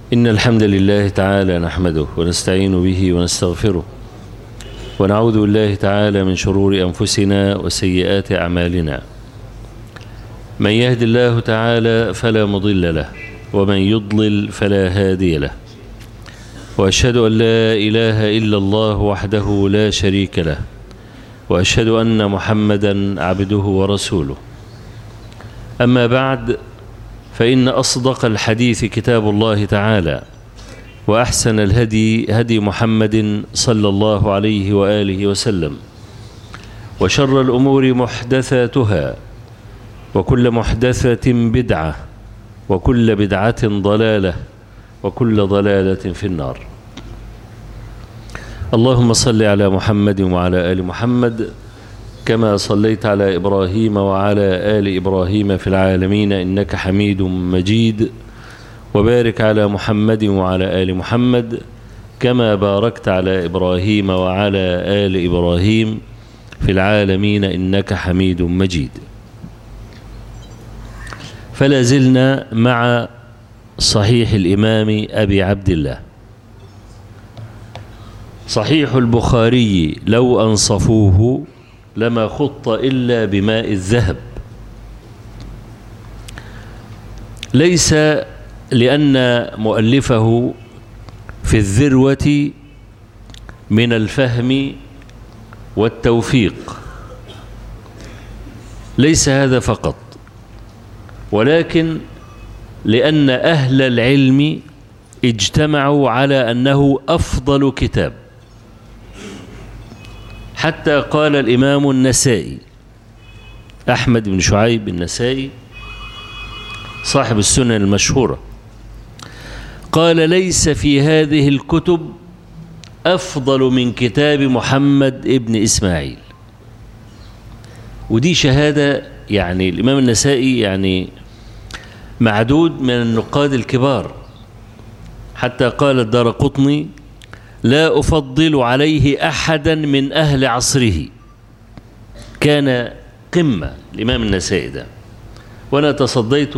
إن الحمد لله تعالى نحمده ونستعين به ونستغفره ونعوذ بالله تعالى من شرور أنفسنا وسيئات أعمالنا من يهد الله تعالى فلا مضل له ومن يضلل فلا هادي له وأشهد أن لا إله إلا الله وحده لا شريك له وأشهد أن محمدا عبده ورسوله أما بعد فإن أصدق الحديث كتاب الله تعالى وأحسن الهدي هدي محمد صلى الله عليه وآله وسلم وشر الأمور محدثاتها وكل محدثة بدعة وكل بدعة ضلالة وكل ضلالة في النار اللهم صل على محمد وعلى آل محمد كما صليت على إبراهيم وعلى آل إبراهيم في العالمين إنك حميد مجيد وبارك على محمد وعلى آل محمد كما باركت على إبراهيم وعلى آل إبراهيم في العالمين إنك حميد مجيد فلا زلنا مع صحيح الإمام أبي عبد الله صحيح البخاري لو أنصفوه لما خط إلا بماء الذهب ليس لأن مؤلفه في الذروة من الفهم والتوفيق ليس هذا فقط ولكن لأن أهل العلم اجتمعوا على أنه أفضل كتاب حتى قال الإمام النسائي أحمد بن شعيب النسائي صاحب السنن المشهورة قال ليس في هذه الكتب أفضل من كتاب محمد ابن إسماعيل ودي شهادة يعني الإمام النسائي يعني معدود من النقاد الكبار حتى قال الدار قطني لا أفضل عليه أحدا من أهل عصره كان قمة الإمام النسائي ده وأنا تصديت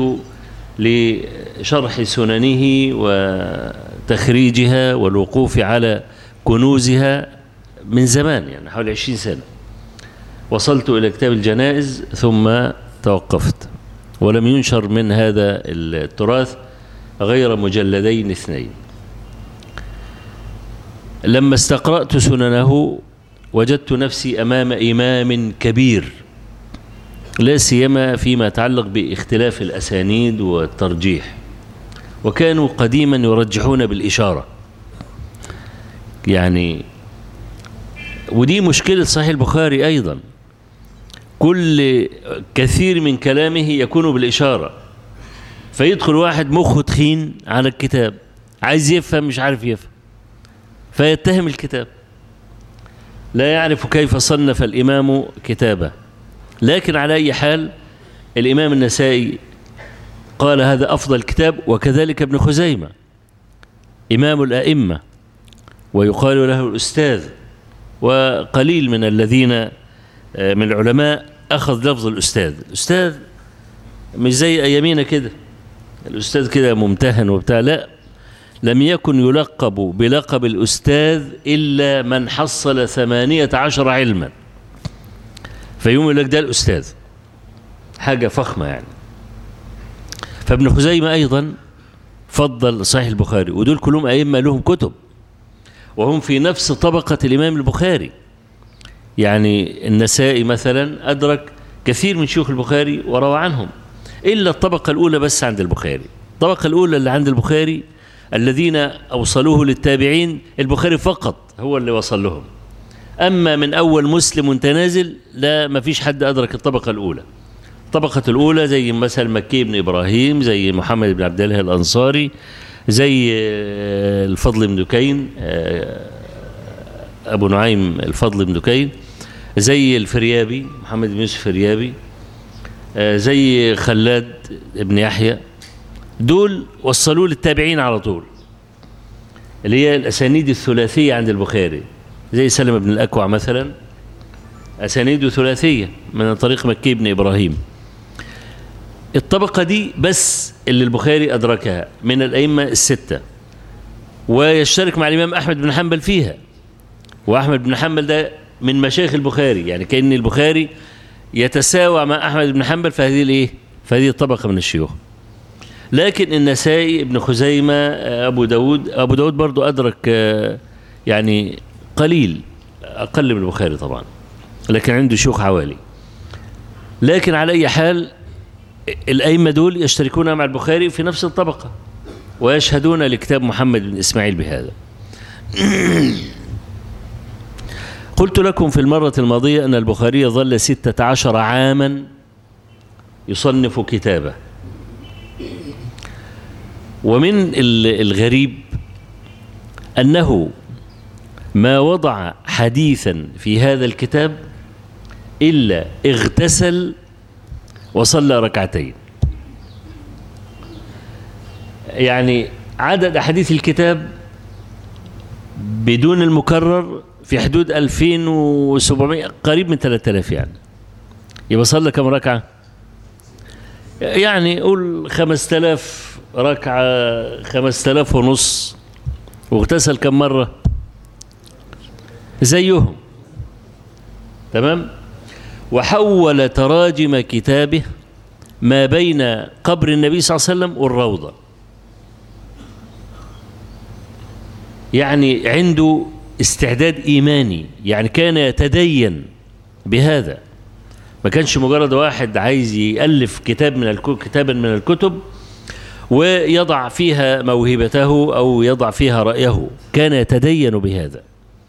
لشرح سننه وتخريجها والوقوف على كنوزها من زمان يعني حوالي عشرين سنة وصلت إلى كتاب الجنائز ثم توقفت ولم ينشر من هذا التراث غير مجلدين اثنين لما استقرأت سننه وجدت نفسي أمام إمام كبير لا سيما فيما يتعلق باختلاف الأسانيد والترجيح وكانوا قديما يرجحون بالإشارة يعني ودي مشكلة صحيح البخاري أيضا كل كثير من كلامه يكون بالإشارة فيدخل واحد مخه تخين على الكتاب عايز يفهم مش عارف يفهم فيتهم الكتاب لا يعرف كيف صنف الإمام كتابه لكن على أي حال الإمام النسائي قال هذا أفضل كتاب وكذلك ابن خزيمة إمام الأئمة ويقال له الأستاذ وقليل من الذين من العلماء أخذ لفظ الأستاذ الأستاذ مش زي أيامينا كده الأستاذ كده ممتهن وبتاع لا لم يكن يلقب بلقب الأستاذ إلا من حصل ثمانية عشر علما فيوم يقول لك ده الأستاذ حاجة فخمة يعني فابن خزيمة أيضا فضل صحيح البخاري ودول كلهم أئمة لهم كتب وهم في نفس طبقة الإمام البخاري يعني النسائي مثلا أدرك كثير من شيوخ البخاري وروى عنهم إلا الطبقة الأولى بس عند البخاري الطبقة الأولى اللي عند البخاري الذين أوصلوه للتابعين البخاري فقط هو اللي وصل لهم أما من أول مسلم وانتنازل لا ما فيش حد أدرك الطبقة الأولى الطبقة الأولى زي مثلا مكي بن إبراهيم زي محمد بن عبد الله الأنصاري زي الفضل بن دكين أبو نعيم الفضل بن دكين زي الفريابي محمد بن يوسف الفريابي زي خلاد بن يحيى دول وصلوه للتابعين على طول اللي هي الأسانيد الثلاثية عند البخاري زي سلم بن الأكوع مثلا أسانيده ثلاثية من طريق مكي بن إبراهيم الطبقة دي بس اللي البخاري أدركها من الأئمة الستة ويشترك مع الإمام أحمد بن حنبل فيها وأحمد بن حنبل ده من مشايخ البخاري يعني كأن البخاري يتساوى مع أحمد بن حنبل في هذه الإيه؟ في هذه الطبقة من الشيوخ لكن النسائي ابن خزيمة أبو داود أبو داود برضو أدرك آه، يعني قليل أقل من البخاري طبعا لكن عنده شيوخ عوالي لكن على أي حال الأئمة دول يشتركون مع البخاري في نفس الطبقة ويشهدون لكتاب محمد بن إسماعيل بهذا قلت لكم في المرة الماضية أن البخاري ظل ستة عشر عاما يصنف كتابه ومن ال- الغريب أنه ما وضع حديثا في هذا الكتاب إلا اغتسل وصلى ركعتين يعني عدد أحاديث الكتاب بدون المكرر في حدود 2700 قريب من 3000 يعني يبقى صلى كم ركعة يعني قول 5000 ركعة 5000 ونص واغتسل كم مرة زيهم تمام وحول تراجم كتابه ما بين قبر النبي صلى الله عليه وسلم والروضة يعني عنده استعداد إيماني يعني كان يتدين بهذا ما كانش مجرد واحد عايز يألف كتاب من الكتب كتابا من الكتب ويضع فيها موهبته أو يضع فيها رأيه كان يتدين بهذا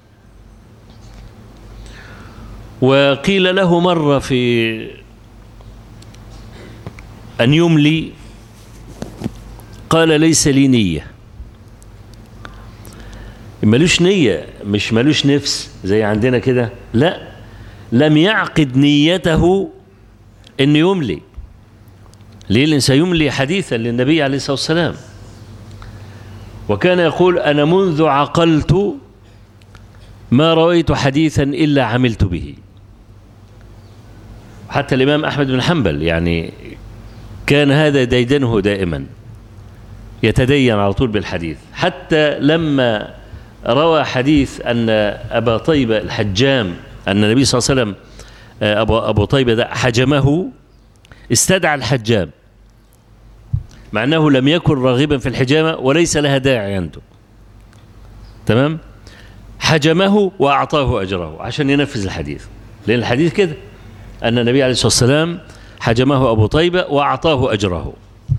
وقيل له مرة في أن يملي قال ليس لي نية ملوش نية مش ملوش نفس زي عندنا كده لا لم يعقد نيته أن يملي ليه لأن سيملي حديثا للنبي عليه الصلاة والسلام وكان يقول أنا منذ عقلت ما رويت حديثا إلا عملت به حتى الإمام أحمد بن حنبل يعني كان هذا ديدنه دائما يتدين على طول بالحديث حتى لما روى حديث أن أبا طيبة الحجام أن النبي صلى الله عليه وسلم أبو, أبو طيبة ده حجمه استدعى الحجام مع أنه لم يكن راغبا في الحجامة وليس لها داعي عنده تمام حجمه وأعطاه أجره عشان ينفذ الحديث لأن الحديث كده أن النبي عليه الصلاة والسلام حجمه أبو طيبة وأعطاه أجره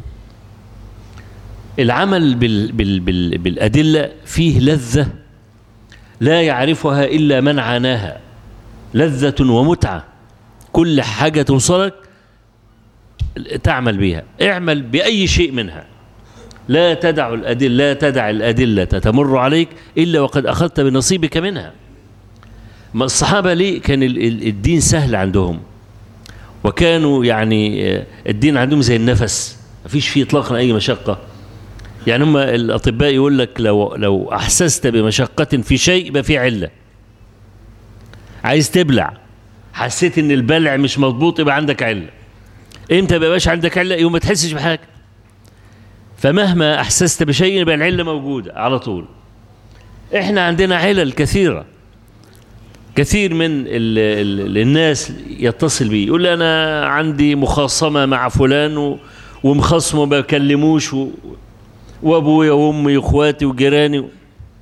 العمل بال بال بال بالأدلة فيه لذة لا يعرفها إلا من عاناها لذة ومتعة كل حاجة توصلك تعمل بها اعمل بأي شيء منها لا تدع الأدلة لا تدع الأدلة تمر عليك إلا وقد أخذت بنصيبك منها ما الصحابة ليه كان الدين سهل عندهم وكانوا يعني الدين عندهم زي النفس ما فيش فيه إطلاقا أي مشقة يعني هم الأطباء يقول لك لو لو أحسست بمشقة في شيء يبقى في علة عايز تبلع حسيت إن البلع مش مضبوط يبقى عندك علة امتى ما يبقاش عندك علة يوم ما تحسش بحاجة فمهما أحسست بشيء يبقى العلة موجودة على طول احنا عندنا علل كثيرة كثير من ال ال الناس يتصل بي يقول لي أنا عندي مخاصمة مع فلان و ومخصمه ما بكلموش و... وابويا وامي واخواتي وجيراني و...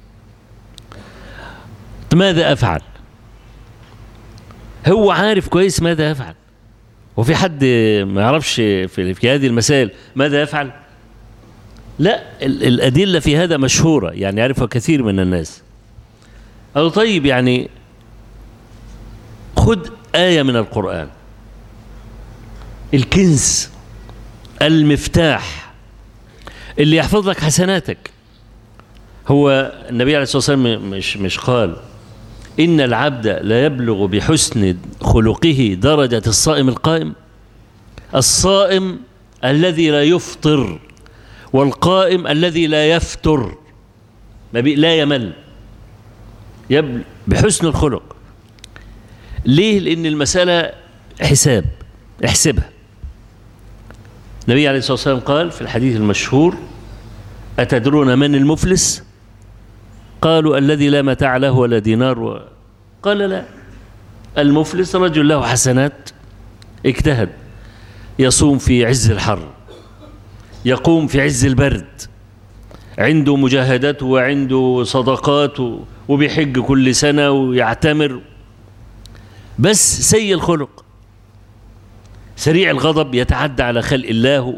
ماذا افعل هو عارف كويس ماذا يفعل وفي حد ما يعرفش في, في هذه المسائل ماذا يفعل لا ال الأدلة في هذا مشهورة يعني يعرفها كثير من الناس قالوا طيب يعني خد آية من القرآن الكنز المفتاح اللي يحفظ لك حسناتك هو النبي عليه الصلاة والسلام مش مش قال إن العبد لا يبلغ بحسن خلقه درجة الصائم القائم الصائم الذي لا يفطر والقائم الذي لا يفتر ما بي لا يمل يبلغ بحسن الخلق ليه لأن المسألة حساب احسبها النبي عليه الصلاة والسلام قال في الحديث المشهور أتدرون من المفلس قالوا الذي لا متاع له ولا دينار و... قال لا المفلس رجل له حسنات اجتهد يصوم في عز الحر يقوم في عز البرد عنده مجاهدات وعنده صدقات وبيحج كل سنة ويعتمر بس سيء الخلق سريع الغضب يتعدى على خلق الله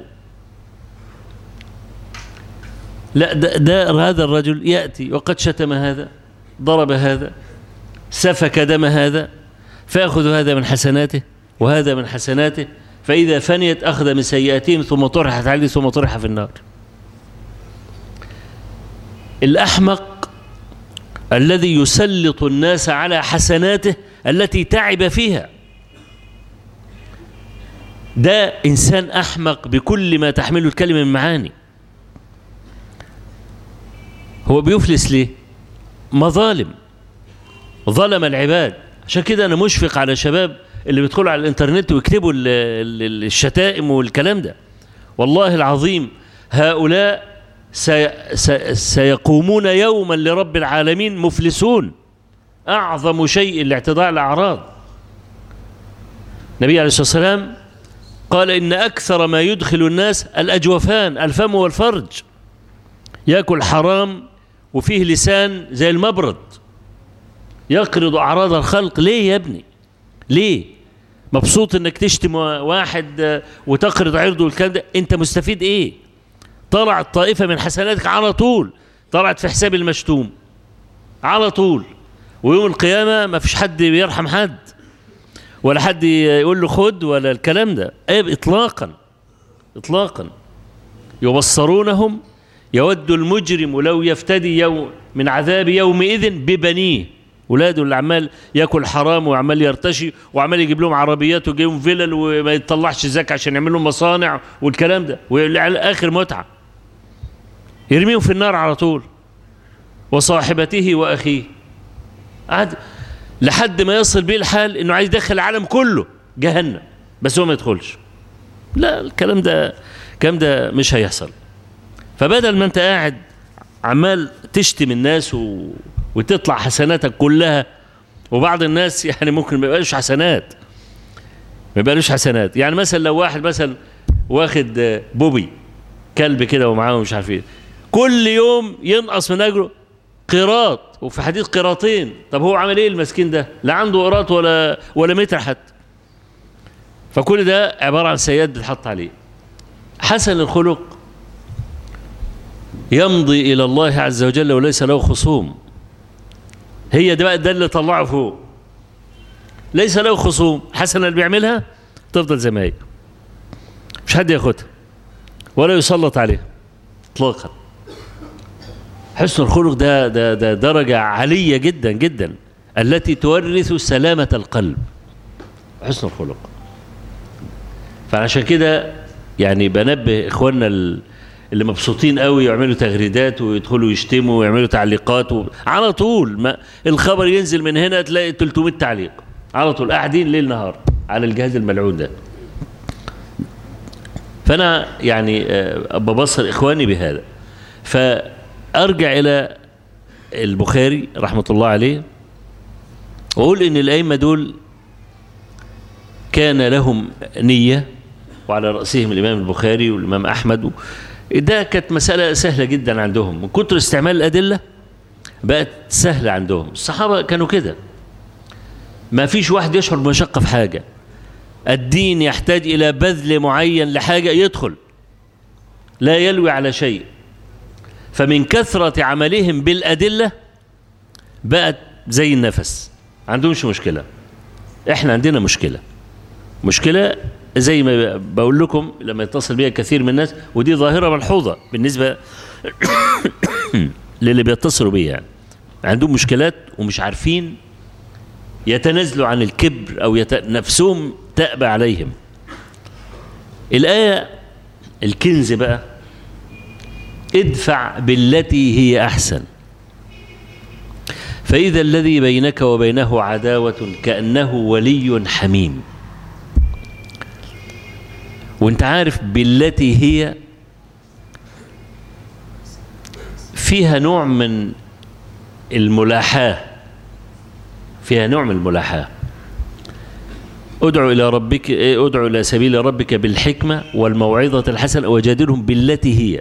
لا ده, ده هذا الرجل يأتي وقد شتم هذا ضرب هذا سفك دم هذا فيأخذ هذا من حسناته وهذا من حسناته فإذا فنيت أخذ من سيئاتهم ثم طرحت عليه ثم طرح في النار الأحمق الذي يسلط الناس على حسناته التي تعب فيها ده إنسان أحمق بكل ما تحمله الكلمة من معاني هو بيفلس ليه مظالم ظلم العباد عشان كده أنا مشفق على شباب اللي بيدخلوا على الإنترنت ويكتبوا الشتائم والكلام ده والله العظيم هؤلاء سي سي سيقومون يوما لرب العالمين مفلسون أعظم شيء لاعتضاء الأعراض النبي عليه الصلاة والسلام قال إن أكثر ما يدخل الناس الأجوفان الفم والفرج يأكل حرام وفيه لسان زي المبرد يقرض أعراض الخلق ليه يا ابني ليه مبسوط انك تشتم واحد وتقرض عرضه والكلام ده انت مستفيد ايه طلعت طائفة من حسناتك على طول طلعت في حساب المشتوم على طول ويوم القيامة ما فيش حد بيرحم حد ولا حد يقول له خد ولا الكلام ده ايه اطلاقا اطلاقا يبصرونهم يود المجرم لو يفتدي يوم من عذاب يومئذ ببنيه ولاده اللي عمال ياكل حرام وعمال يرتشي وعمال يجيب لهم عربيات ويجيب لهم فيلل وما يطلعش زكاه عشان يعمل لهم مصانع والكلام ده وعلى اخر متعه يرميهم في النار على طول وصاحبته واخيه قعد لحد ما يصل بيه الحال انه عايز يدخل العالم كله جهنم بس هو ما يدخلش لا الكلام ده الكلام ده مش هيحصل فبدل ما انت قاعد عمال تشتم الناس و... وتطلع حسناتك كلها وبعض الناس يعني ممكن ما يبقاش حسنات ما يبقاش حسنات يعني مثلا لو واحد مثلا واخد بوبي كلب كده ومعاه مش عارف ايه كل يوم ينقص من اجره قيراط وفي حديث قيراطين طب هو عمل ايه المسكين ده لا عنده قيراط ولا ولا متر حتى فكل ده عباره عن سيئات بتحط عليه حسن الخلق يمضي الى الله عز وجل وليس له خصوم هي ده بقى ده اللي طلعه فوق ليس له خصوم حسنه اللي بيعملها تفضل زي ما هي مش حد ياخدها ولا يسلط عليها اطلاقا حسن الخلق ده, ده ده درجة عالية جدا جدا التي تورث سلامة القلب حسن الخلق فعشان كده يعني بنبه اخواننا اللي مبسوطين قوي يعملوا تغريدات ويدخلوا يشتموا ويعملوا تعليقات و... على طول ما الخبر ينزل من هنا تلاقي 300 تعليق على طول قاعدين ليل نهار على الجهاز الملعون ده فانا يعني ببصر اخواني بهذا فارجع الى البخاري رحمه الله عليه واقول ان الائمه دول كان لهم نيه وعلى راسهم الامام البخاري والامام احمد ده كانت مساله سهله جدا عندهم من كتر استعمال الادله بقت سهله عندهم الصحابه كانوا كده ما فيش واحد يشعر بمشقه في حاجه الدين يحتاج إلى بذل معين لحاجة يدخل لا يلوي على شيء فمن كثرة عملهم بالأدلة بقت زي النفس عندهمش مشكلة احنا عندنا مشكلة مشكلة زي ما بقول لكم لما يتصل بيها كثير من الناس ودي ظاهرة ملحوظة بالنسبة للي بيتصلوا بيها يعني. عندهم مشكلات ومش عارفين يتنازلوا عن الكبر أو يت... نفسهم تأبى عليهم الآية الكنز بقى ادفع بالتي هي أحسن فإذا الذي بينك وبينه عداوة كأنه ولي حميم وانت عارف بالتي هي فيها نوع من الملاحاة فيها نوع من الملاحاة ادعو إلى ربك إيه، ادعو إلى سبيل ربك بالحكمة والموعظة الحسنة وجادلهم بالتي هي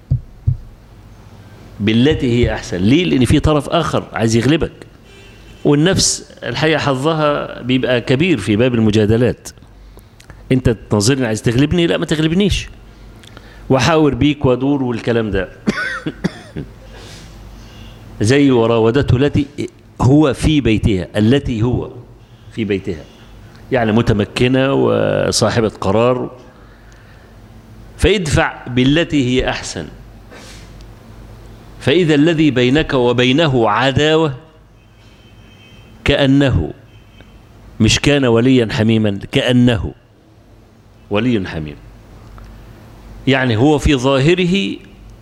بالتي هي أحسن ليه لأن في طرف آخر عايز يغلبك والنفس الحقيقة حظها بيبقى كبير في باب المجادلات انت تنظرني عايز تغلبني لا ما تغلبنيش واحاور بيك وادور والكلام ده زي وراودته التي هو في بيتها التي هو في بيتها يعني متمكنة وصاحبة قرار فادفع بالتي هي أحسن فإذا الذي بينك وبينه عداوة كأنه مش كان وليا حميما كأنه ولي حميم يعني هو في ظاهره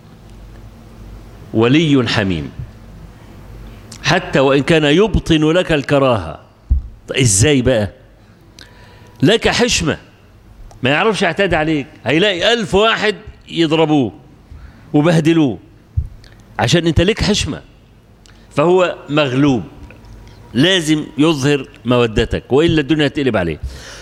ولي حميم حتى وإن كان يبطن لك الكراهة طيب ازاي بقى لك حشمة ما يعرفش يعتاد عليك هيلاقي ألف واحد يضربوه وبهدلوه عشان انت لك حشمة فهو مغلوب لازم يظهر مودتك وإلا الدنيا تقلب عليه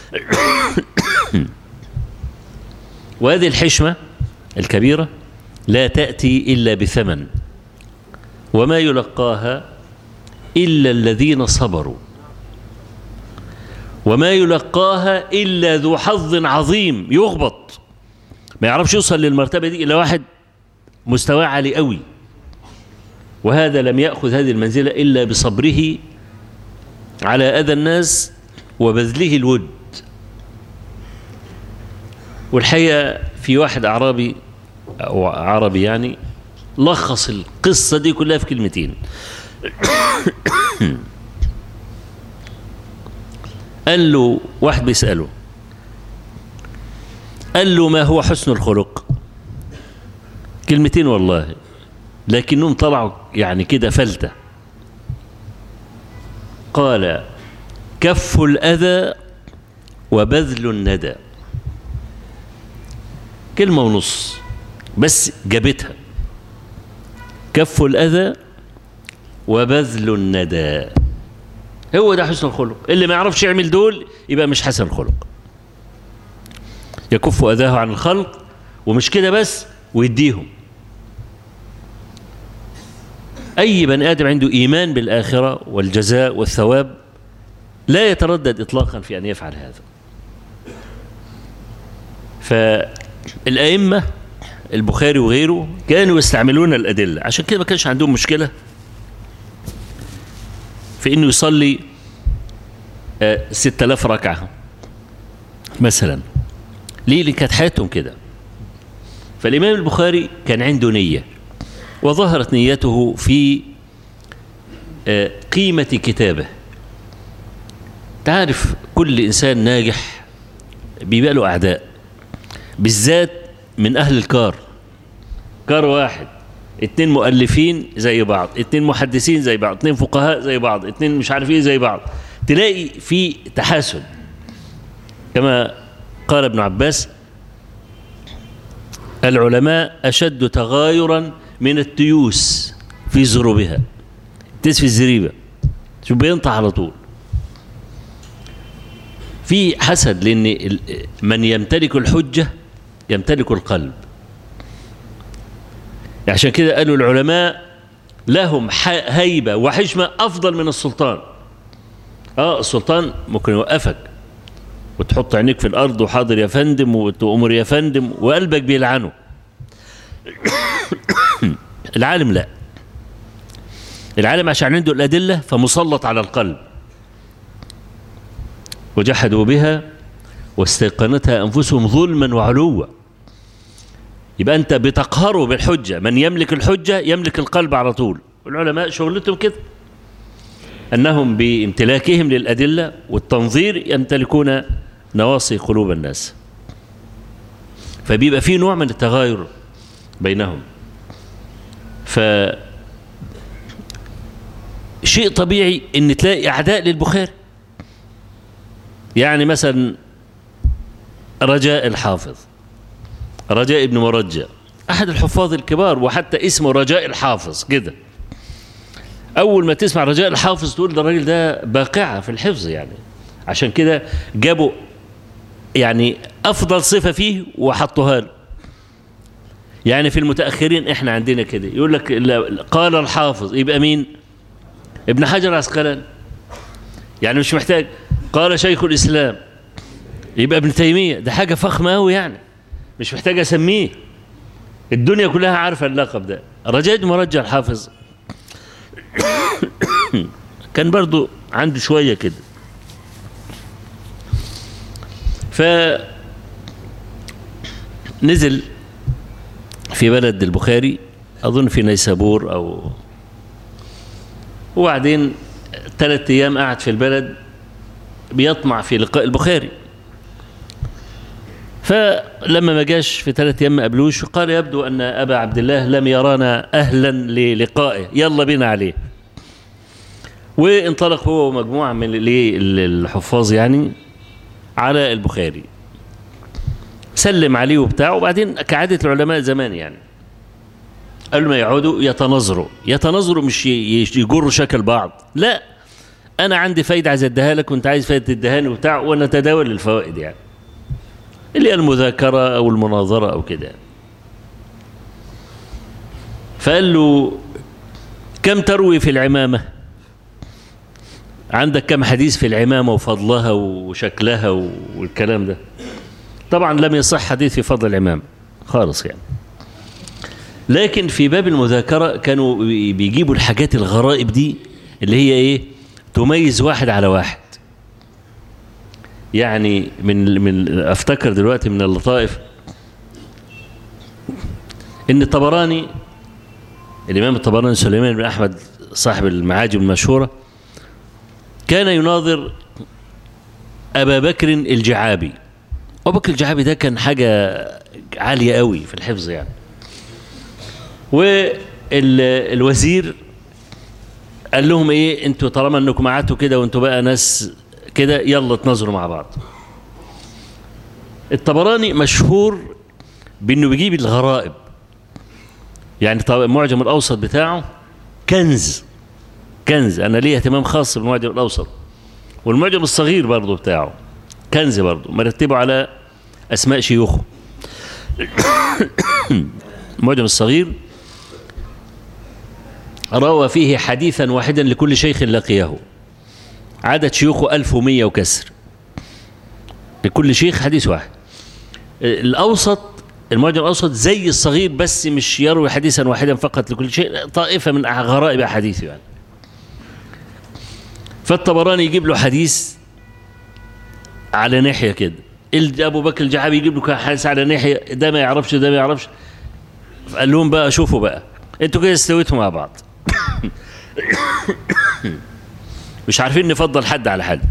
وهذه الحشمة الكبيرة لا تأتي إلا بثمن وما يلقاها إلا الذين صبروا وما يلقاها إلا ذو حظ عظيم يغبط ما يعرفش يوصل للمرتبة دي إلا واحد مستواه عالي قوي وهذا لم يأخذ هذه المنزلة إلا بصبره على أذى الناس وبذله الود والحقيقة في واحد أعرابي أو عربي يعني لخص القصة دي كلها في كلمتين قال له واحد بيسأله قال له ما هو حسن الخلق كلمتين والله لكنهم طلعوا يعني كده فلتة قال كف الأذى وبذل الندى كلمة ونص بس جابتها كف الأذى وبذل الندى هو ده حسن الخلق اللي ما يعرفش يعمل دول يبقى مش حسن الخلق يكف أذاه عن الخلق ومش كده بس ويديهم أي بني آدم عنده إيمان بالآخرة والجزاء والثواب لا يتردد إطلاقا في أن يفعل هذا فالأئمة البخاري وغيره كانوا يستعملون الأدلة عشان كده ما كانش عندهم مشكلة في انه يصلي ستة آلاف ركعة مثلا ليه اللي كانت حياتهم كده فالإمام البخاري كان عنده نية وظهرت نيته في قيمة كتابه تعرف كل إنسان ناجح بيبقى له أعداء بالذات من أهل الكار كار واحد اتنين مؤلفين زي بعض اتنين محدثين زي بعض اتنين فقهاء زي بعض اتنين مش عارف ايه زي بعض تلاقي في تحاسن كما قال ابن عباس العلماء أشد تغايرا من التيوس في زروبها تيس في الزريبة شو بينطح على طول في حسد لأن من يمتلك الحجة يمتلك القلب عشان كده قالوا العلماء لهم هيبة وحشمة أفضل من السلطان آه السلطان ممكن يوقفك وتحط عينيك في الأرض وحاضر يا فندم وتأمر يا فندم وقلبك بيلعنه العالم لا العالم عشان عنده الأدلة فمسلط على القلب وجحدوا بها واستيقنتها أنفسهم ظلما وعلوا يبقى أنت بتقهره بالحجة من يملك الحجة يملك القلب على طول والعلماء شغلتهم كده أنهم بامتلاكهم للأدلة والتنظير يمتلكون نواصي قلوب الناس فبيبقى في نوع من التغاير بينهم ف شيء طبيعي ان تلاقي اعداء للبخاري يعني مثلا رجاء الحافظ رجاء ابن مرجع احد الحفاظ الكبار وحتى اسمه رجاء الحافظ كده اول ما تسمع رجاء الحافظ تقول ده الراجل ده باقعه في الحفظ يعني عشان كده جابوا يعني افضل صفه فيه وحطوها له يعني في المتاخرين احنا عندنا كده يقول لك لا- قال الحافظ يبقى مين ابن حجر العسقلاني يعني مش محتاج قال شيخ الاسلام يبقى ابن تيميه ده حاجه فخمه قوي يعني مش محتاج اسميه الدنيا كلها عارفه اللقب ده رجاء مرجع الحافظ كان برضو عنده شويه كده ف نزل في بلد البخاري اظن في نيسابور او وبعدين ثلاث ايام قعد في البلد بيطمع في لقاء البخاري فلما ما جاش في ثلاث ايام ما قابلوش قال يبدو ان ابا عبد الله لم يرانا اهلا للقائه يلا بينا عليه وانطلق هو ومجموعه من الحفاظ يعني على البخاري سلم عليه وبتاع وبعدين كعادة العلماء زمان يعني قالوا ما يقعدوا يتناظروا يتناظروا مش ي- يجروا شكل بعض لا انا عندي فايده عايز اديها لك وانت عايز فايده تديها لي وبتاع ونتداول الفوائد يعني اللي هي المذاكره او المناظره او كده فقال له كم تروي في العمامه عندك كم حديث في العمامه وفضلها وشكلها والكلام ده طبعا لم يصح حديث في فضل العمام خالص يعني لكن في باب المذاكرة كانوا بيجيبوا الحاجات الغرائب دي اللي هي ايه تميز واحد على واحد يعني من من افتكر دلوقتي من اللطائف ان الطبراني الامام الطبراني سليمان بن احمد صاحب المعاجم المشهوره كان يناظر ابا بكر الجعابي ابو بكر الجعابي ده كان حاجه عاليه قوي في الحفظ يعني والوزير قال لهم ايه انتوا طالما انكم قعدتوا كده وانتوا بقى ناس كده يلا تناظروا مع بعض الطبراني مشهور بانه بيجيب الغرائب يعني طب المعجم الاوسط بتاعه كنز كنز انا ليه اهتمام خاص بالمعجم الاوسط والمعجم الصغير برضه بتاعه كنز برضه مرتبه على اسماء شيوخه المعجم الصغير روى فيه حديثا واحدا لكل شيخ لقيه عدد شيوخه 1100 وكسر لكل شيخ حديث واحد الأوسط المعجم الأوسط زي الصغير بس مش يروي حديثا واحدا فقط لكل شيء طائفة من غرائب أحاديثه يعني فالطبراني يجيب له حديث على ناحية كده أبو بكر الجعابي يجيب له حديث على ناحية ده ما يعرفش ده ما يعرفش قال لهم بقى شوفوا بقى انتوا كده استويتوا مع بعض مش عارفين نفضل حد على حد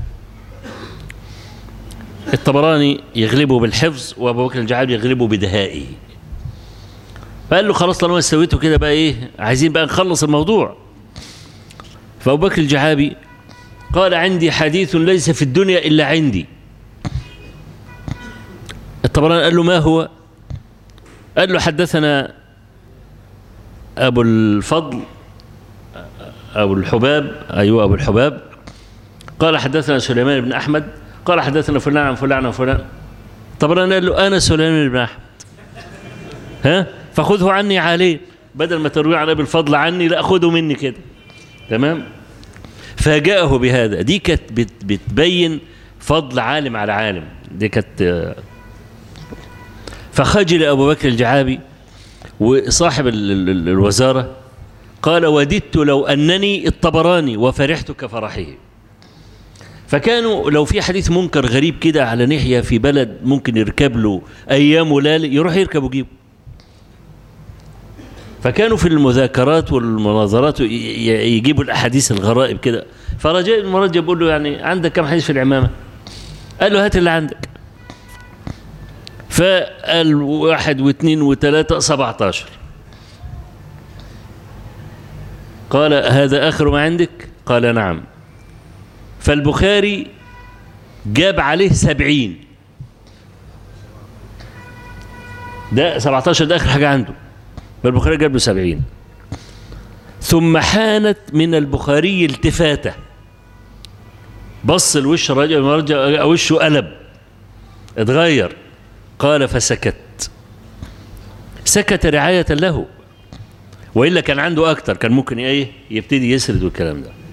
الطبراني يغلبه بالحفظ وابو بكر الجعابي يغلبه بدهائه فقال له خلاص طالما استويتوا كده بقى ايه عايزين بقى نخلص الموضوع فابو بكر الجعابي قال عندي حديث ليس في الدنيا الا عندي الطبراني قال له ما هو قال له حدثنا أبو الفضل أبو الحباب أيوة أبو الحباب قال حدثنا سليمان بن أحمد قال حدثنا فلان عن فلان عن فلان طبعا قال له أنا سليمان بن أحمد ها فخذه عني عليه بدل ما تروي عن أبي الفضل عني لا خذه مني كده تمام فاجأه بهذا دي كانت بت بتبين فضل عالم على عالم دي كانت فخجل أبو بكر الجعابي وصاحب ال ال الوزارة قال وددت لو أنني الطبراني وفرحت كفرحه فكانوا لو في حديث منكر غريب كده على ناحية في بلد ممكن يركب له أيام وليالي يروح يركب ويجيبه فكانوا في المذاكرات والمناظرات يجيبوا الأحاديث الغرائب كده فرجاء المرجع بيقول له يعني عندك كم حديث في العمامة قال له هات اللي عندك فقال واحد واثنين وثلاثة سبعة عشر قال هذا آخر ما عندك قال نعم فالبخاري جاب عليه سبعين ده سبعة عشر ده آخر حاجة عنده فالبخاري جاب له سبعين ثم حانت من البخاري التفاته بص الوش الرجل رجع وشه قلب اتغير قال فسكت سكت رعاية له وإلا كان عنده أكتر كان ممكن إيه يبتدي يسرد والكلام ده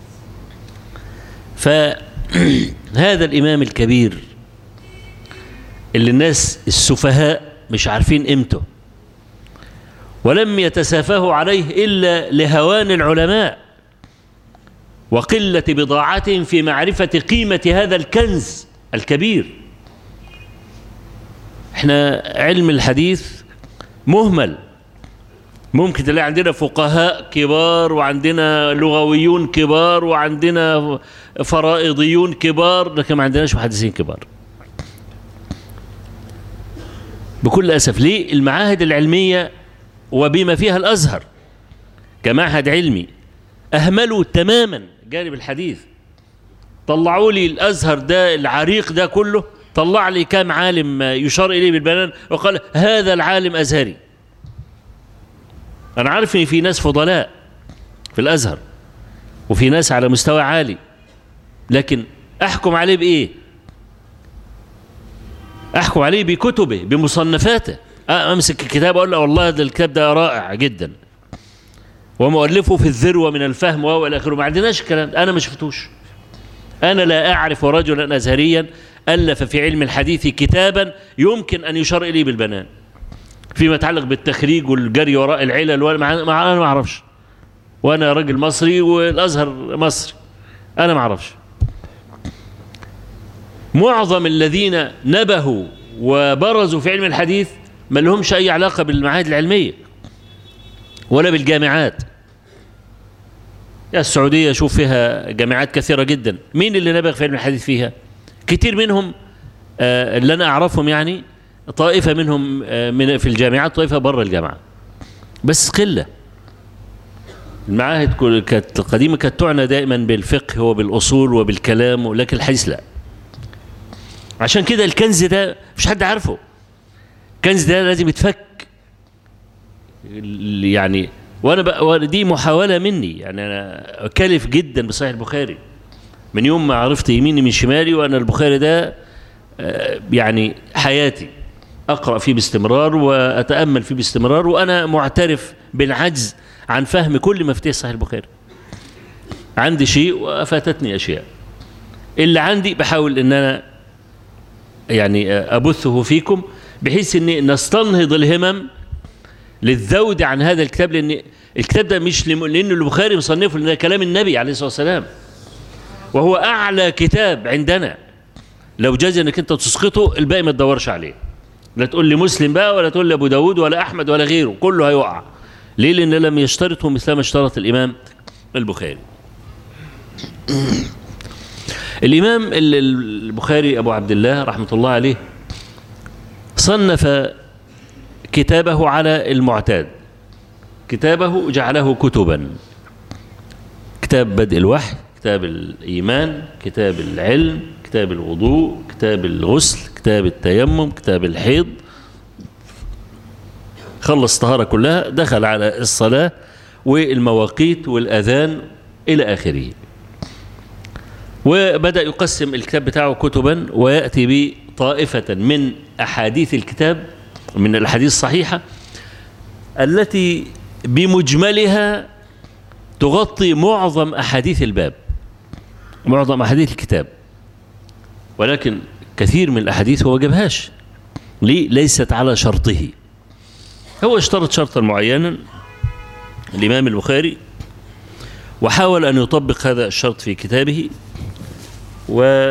فهذا الإمام الكبير اللي الناس السفهاء مش عارفين قيمته ولم يتسافهوا عليه إلا لهوان العلماء وقلة بضاعتهم في معرفة قيمة هذا الكنز الكبير احنا علم الحديث مهمل ممكن تلاقي عندنا فقهاء كبار وعندنا لغويون كبار وعندنا فرائضيون كبار لكن ما عندناش محدثين كبار بكل أسف ليه المعاهد العلمية وبما فيها الأزهر كمعهد علمي أهملوا تماما جانب الحديث طلعوا لي الأزهر ده العريق ده كله طلع لي كام عالم يشار إليه بالبنان وقال هذا العالم أزهري أنا عارف إن في ناس فضلاء في الأزهر وفي ناس على مستوى عالي لكن أحكم عليه بإيه أحكم عليه بكتبه بمصنفاته أمسك الكتاب أقول له والله ده الكتاب ده رائع جدا ومؤلفه في الذروة من الفهم وهو إلى آخره ما عندناش الكلام ده أنا ما شفتوش أنا لا أعرف رجلا أزهريا ألف في علم الحديث كتابا يمكن أن يشار إليه بالبنان فيما يتعلق بالتخريج والجري وراء العلل ما أنا ما أعرفش وأنا راجل مصري والأزهر مصري أنا ما أعرفش معظم الذين نبهوا وبرزوا في علم الحديث ما لهمش أي علاقة بالمعاهد العلمية ولا بالجامعات يا السعودية شوف فيها جامعات كثيرة جدا مين اللي نبغ في علم الحديث فيها كتير منهم آه اللي أنا أعرفهم يعني طائفة منهم آه من في الجامعات طائفة بره الجامعة بس قلة المعاهد كانت القديمة كانت تعنى دائما بالفقه وبالأصول وبالكلام لكن الحديث لا عشان كده الكنز ده مش حد عارفه الكنز ده لازم يتفك يعني وانا بقى دي محاوله مني يعني انا كلف جدا بصحيح البخاري من يوم ما عرفت يميني من شمالي وانا البخاري ده يعني حياتي اقرا فيه باستمرار واتامل فيه باستمرار وانا معترف بالعجز عن فهم كل مفاتيح صحيح البخاري عندي شيء وفاتتني اشياء اللي عندي بحاول ان انا يعني ابثه فيكم بحيث ان نستنهض الهمم للذود عن هذا الكتاب لان الكتاب ده مش لان البخاري مصنفه لان ده كلام النبي عليه الصلاه والسلام وهو اعلى كتاب عندنا لو جاز انك انت تسقطه الباقي ما تدورش عليه لا تقول لي مسلم بقى ولا تقول لي ابو داود ولا احمد ولا غيره كله هيقع ليه لان لم يشترطه مثل ما اشترط الامام البخاري الامام البخاري ابو عبد الله رحمه الله عليه صنف كتابه على المعتاد كتابه جعله كتبا كتاب بدء الوحي كتاب الإيمان كتاب العلم كتاب الوضوء كتاب الغسل كتاب التيمم كتاب الحيض خلص الطهارة كلها دخل على الصلاة والمواقيت والأذان إلى آخره وبدأ يقسم الكتاب بتاعه كتبا ويأتي بطائفة من أحاديث الكتاب من الأحاديث الصحيحة التي بمجملها تغطي معظم أحاديث الباب معظم أحاديث الكتاب ولكن كثير من الأحاديث هو جابهاش ليه ليست على شرطه هو اشترط شرطا معينا الإمام البخاري وحاول أن يطبق هذا الشرط في كتابه و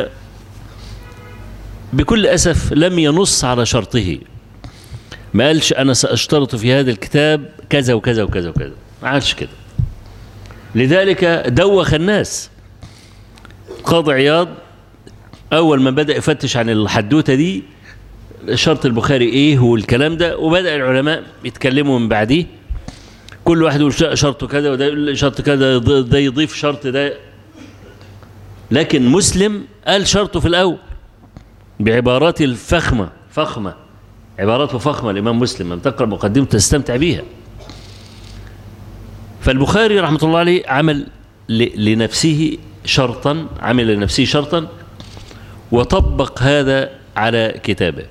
بكل أسف لم ينص على شرطه ما قالش أنا سأشترط في هذا الكتاب كذا وكذا وكذا وكذا ما عادش كده لذلك دوخ الناس قاضي عياض أول ما بدأ يفتش عن الحدوتة دي شرط البخاري إيه والكلام ده وبدأ العلماء يتكلموا من بعديه كل واحد يقول شرطه كذا وده يقول شرط كذا ده يضيف شرط ده لكن مسلم قال شرطه في الأول بعبارات الفخمة فخمة عباراته فخمة الإمام مسلم من تقرأ مقدمة تستمتع بيها فالبخاري رحمة الله عليه عمل ل- لنفسه شرطا عمل لنفسه شرطا وطبق هذا على كتابه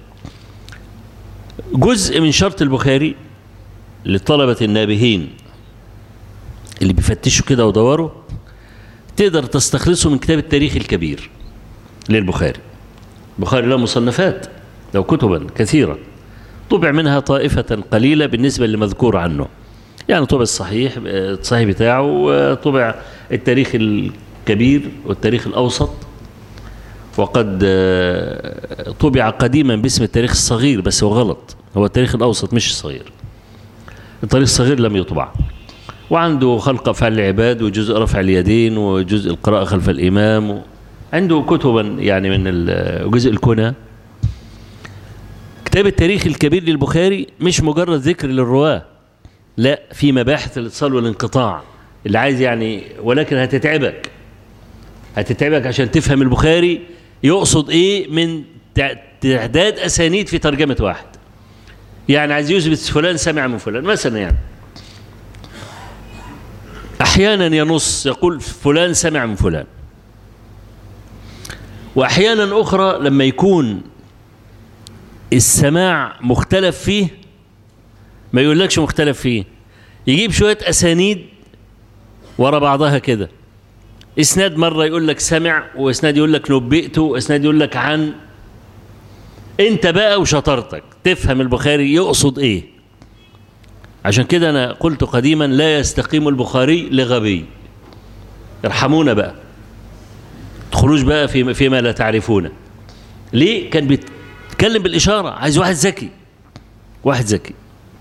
جزء من شرط البخاري للطلبة النابهين اللي بيفتشوا كده ودوروا تقدر تستخلصه من كتاب التاريخ الكبير للبخاري البخاري له مصنفات له كتبا كثيرة طبع منها طائفة قليلة بالنسبة للمذكور عنه يعني طبع الصحيح الصحيح بتاعه وطبع التاريخ الكبير والتاريخ الأوسط وقد آه، طبع قديما باسم التاريخ الصغير بس هو غلط هو التاريخ الأوسط مش الصغير التاريخ الصغير لم يطبع وعنده خلق أفعال العباد وجزء رفع اليدين وجزء القراءة خلف الإمام و... عنده كتبا يعني من ال- جزء الكنى كتاب التاريخ الكبير للبخاري مش مجرد ذكر للرواة لا في مباحث الاتصال والانقطاع اللي عايز يعني ولكن هتتعبك هتتعبك عشان تفهم البخاري يقصد ايه من تع- تعداد اسانيد في ترجمه واحد يعني عايز يثبت فلان سمع من فلان مثلا يعني احيانا ينص يقول فلان سمع من فلان واحيانا اخرى لما يكون السماع مختلف فيه ما يقولكش مختلف فيه يجيب شويه اسانيد ورا بعضها كده اسناد مره يقول لك سمع واسناد يقول لك نبئت واسناد يقول لك عن انت بقى وشطارتك تفهم البخاري يقصد ايه عشان كده انا قلت قديما لا يستقيم البخاري لغبي ارحمونا بقى تدخلوش بقى في فيما لا تعرفونه ليه كان بيتكلم بالاشاره عايز واحد ذكي واحد ذكي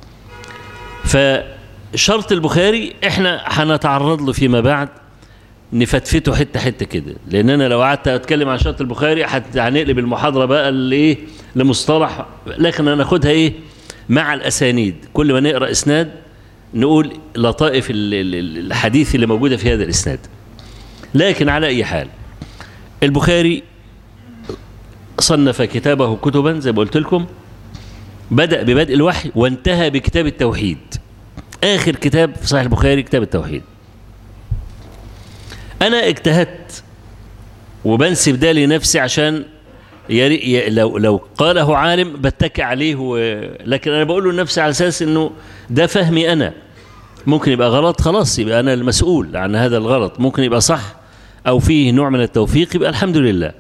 فشرط البخاري احنا هنتعرض له فيما بعد نفتفته حته حته كده لان انا لو قعدت اتكلم عن شرط البخاري هت- هنقلب المحاضره بقى لايه لمصطلح لكن هناخدها ايه مع الاسانيد كل ما نقرا اسناد نقول لطائف ال- ال- ال- الحديث اللي موجوده في هذا الاسناد لكن على اي حال البخاري صنف كتابه كتبا زي ما قلت لكم بدأ ببدء الوحي وانتهى بكتاب التوحيد آخر كتاب في صحيح البخاري كتاب التوحيد أنا اجتهدت وبنسب ده لنفسي عشان يري ي- لو لو قاله عالم بتكئ عليه و... لكن أنا بقول له لنفسي على أساس إنه ده فهمي أنا ممكن يبقى غلط خلاص يبقى أنا المسؤول عن هذا الغلط ممكن يبقى صح أو فيه نوع من التوفيق يبقى الحمد لله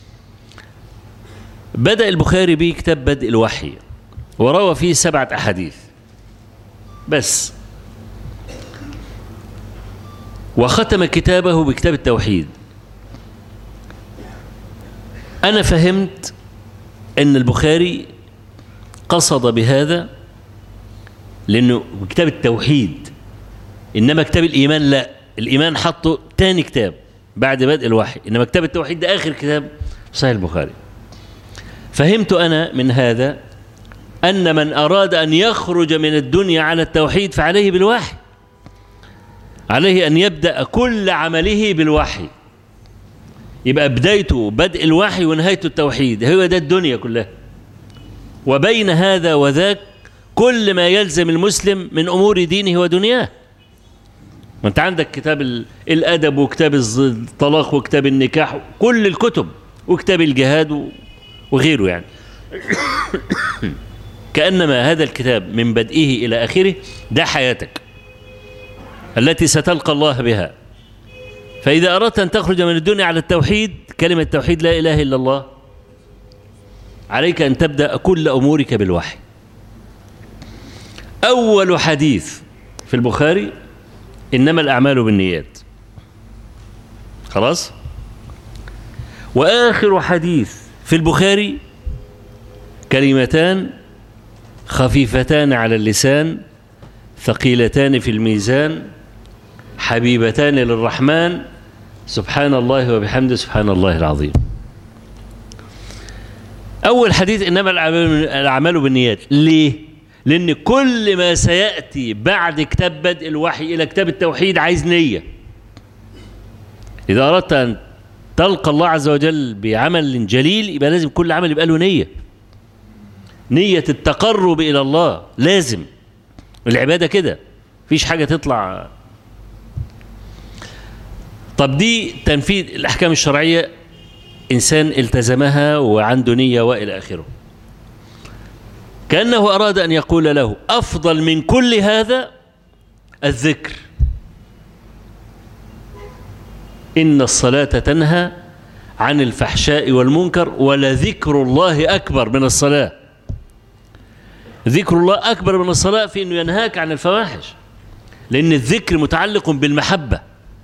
بدأ البخاري بكتاب بدء الوحي وروى فيه سبعة أحاديث بس وختم كتابه بكتاب التوحيد أنا فهمت أن البخاري قصد بهذا لأنه كتاب التوحيد إنما كتاب الإيمان لا الإيمان حطه تاني كتاب بعد بدء الوحي إنما كتاب التوحيد ده آخر كتاب في صحيح البخاري فهمت أنا من هذا أن من أراد أن يخرج من الدنيا على التوحيد فعليه بالوحي عليه أن يبدأ كل عمله بالوحي يبقى بدايته بدء الوحي ونهايته التوحيد هو ده الدنيا كلها وبين هذا وذاك كل ما يلزم المسلم من أمور دينه ودنياه وانت عندك كتاب ال- الأدب وكتاب الز- الطلاق وكتاب النكاح كل الكتب وكتاب الجهاد و- وغيره يعني كأنما هذا الكتاب من بدئه إلى آخره ده حياتك التي ستلقى الله بها فإذا أردت أن تخرج من الدنيا على التوحيد كلمة التوحيد لا إله إلا الله عليك أن تبدأ كل أمورك بالوحي أول حديث في البخاري إنما الأعمال بالنيات خلاص وآخر حديث في البخاري كلمتان خفيفتان على اللسان ثقيلتان في الميزان حبيبتان للرحمن سبحان الله وبحمده سبحان الله العظيم أول حديث إنما الأعمال الأعمال بالنيات ليه؟ لأن كل ما سيأتي بعد كتاب بدء الوحي إلى كتاب التوحيد عايز نية إذا أردت أن تلقى الله عز وجل بعمل جليل يبقى لازم كل عمل يبقى له نية نية التقرب إلى الله لازم العبادة كده مفيش حاجة تطلع طب دي تنفيذ الأحكام الشرعية إنسان التزمها وعنده نية وإلى آخره كأنه أراد أن يقول له أفضل من كل هذا الذكر إن الصلاة تنهى عن الفحشاء والمنكر ولذكر الله أكبر من الصلاة ذكر الله أكبر من الصلاة في أنه ينهاك عن الفواحش لأن الذكر متعلق بالمحبة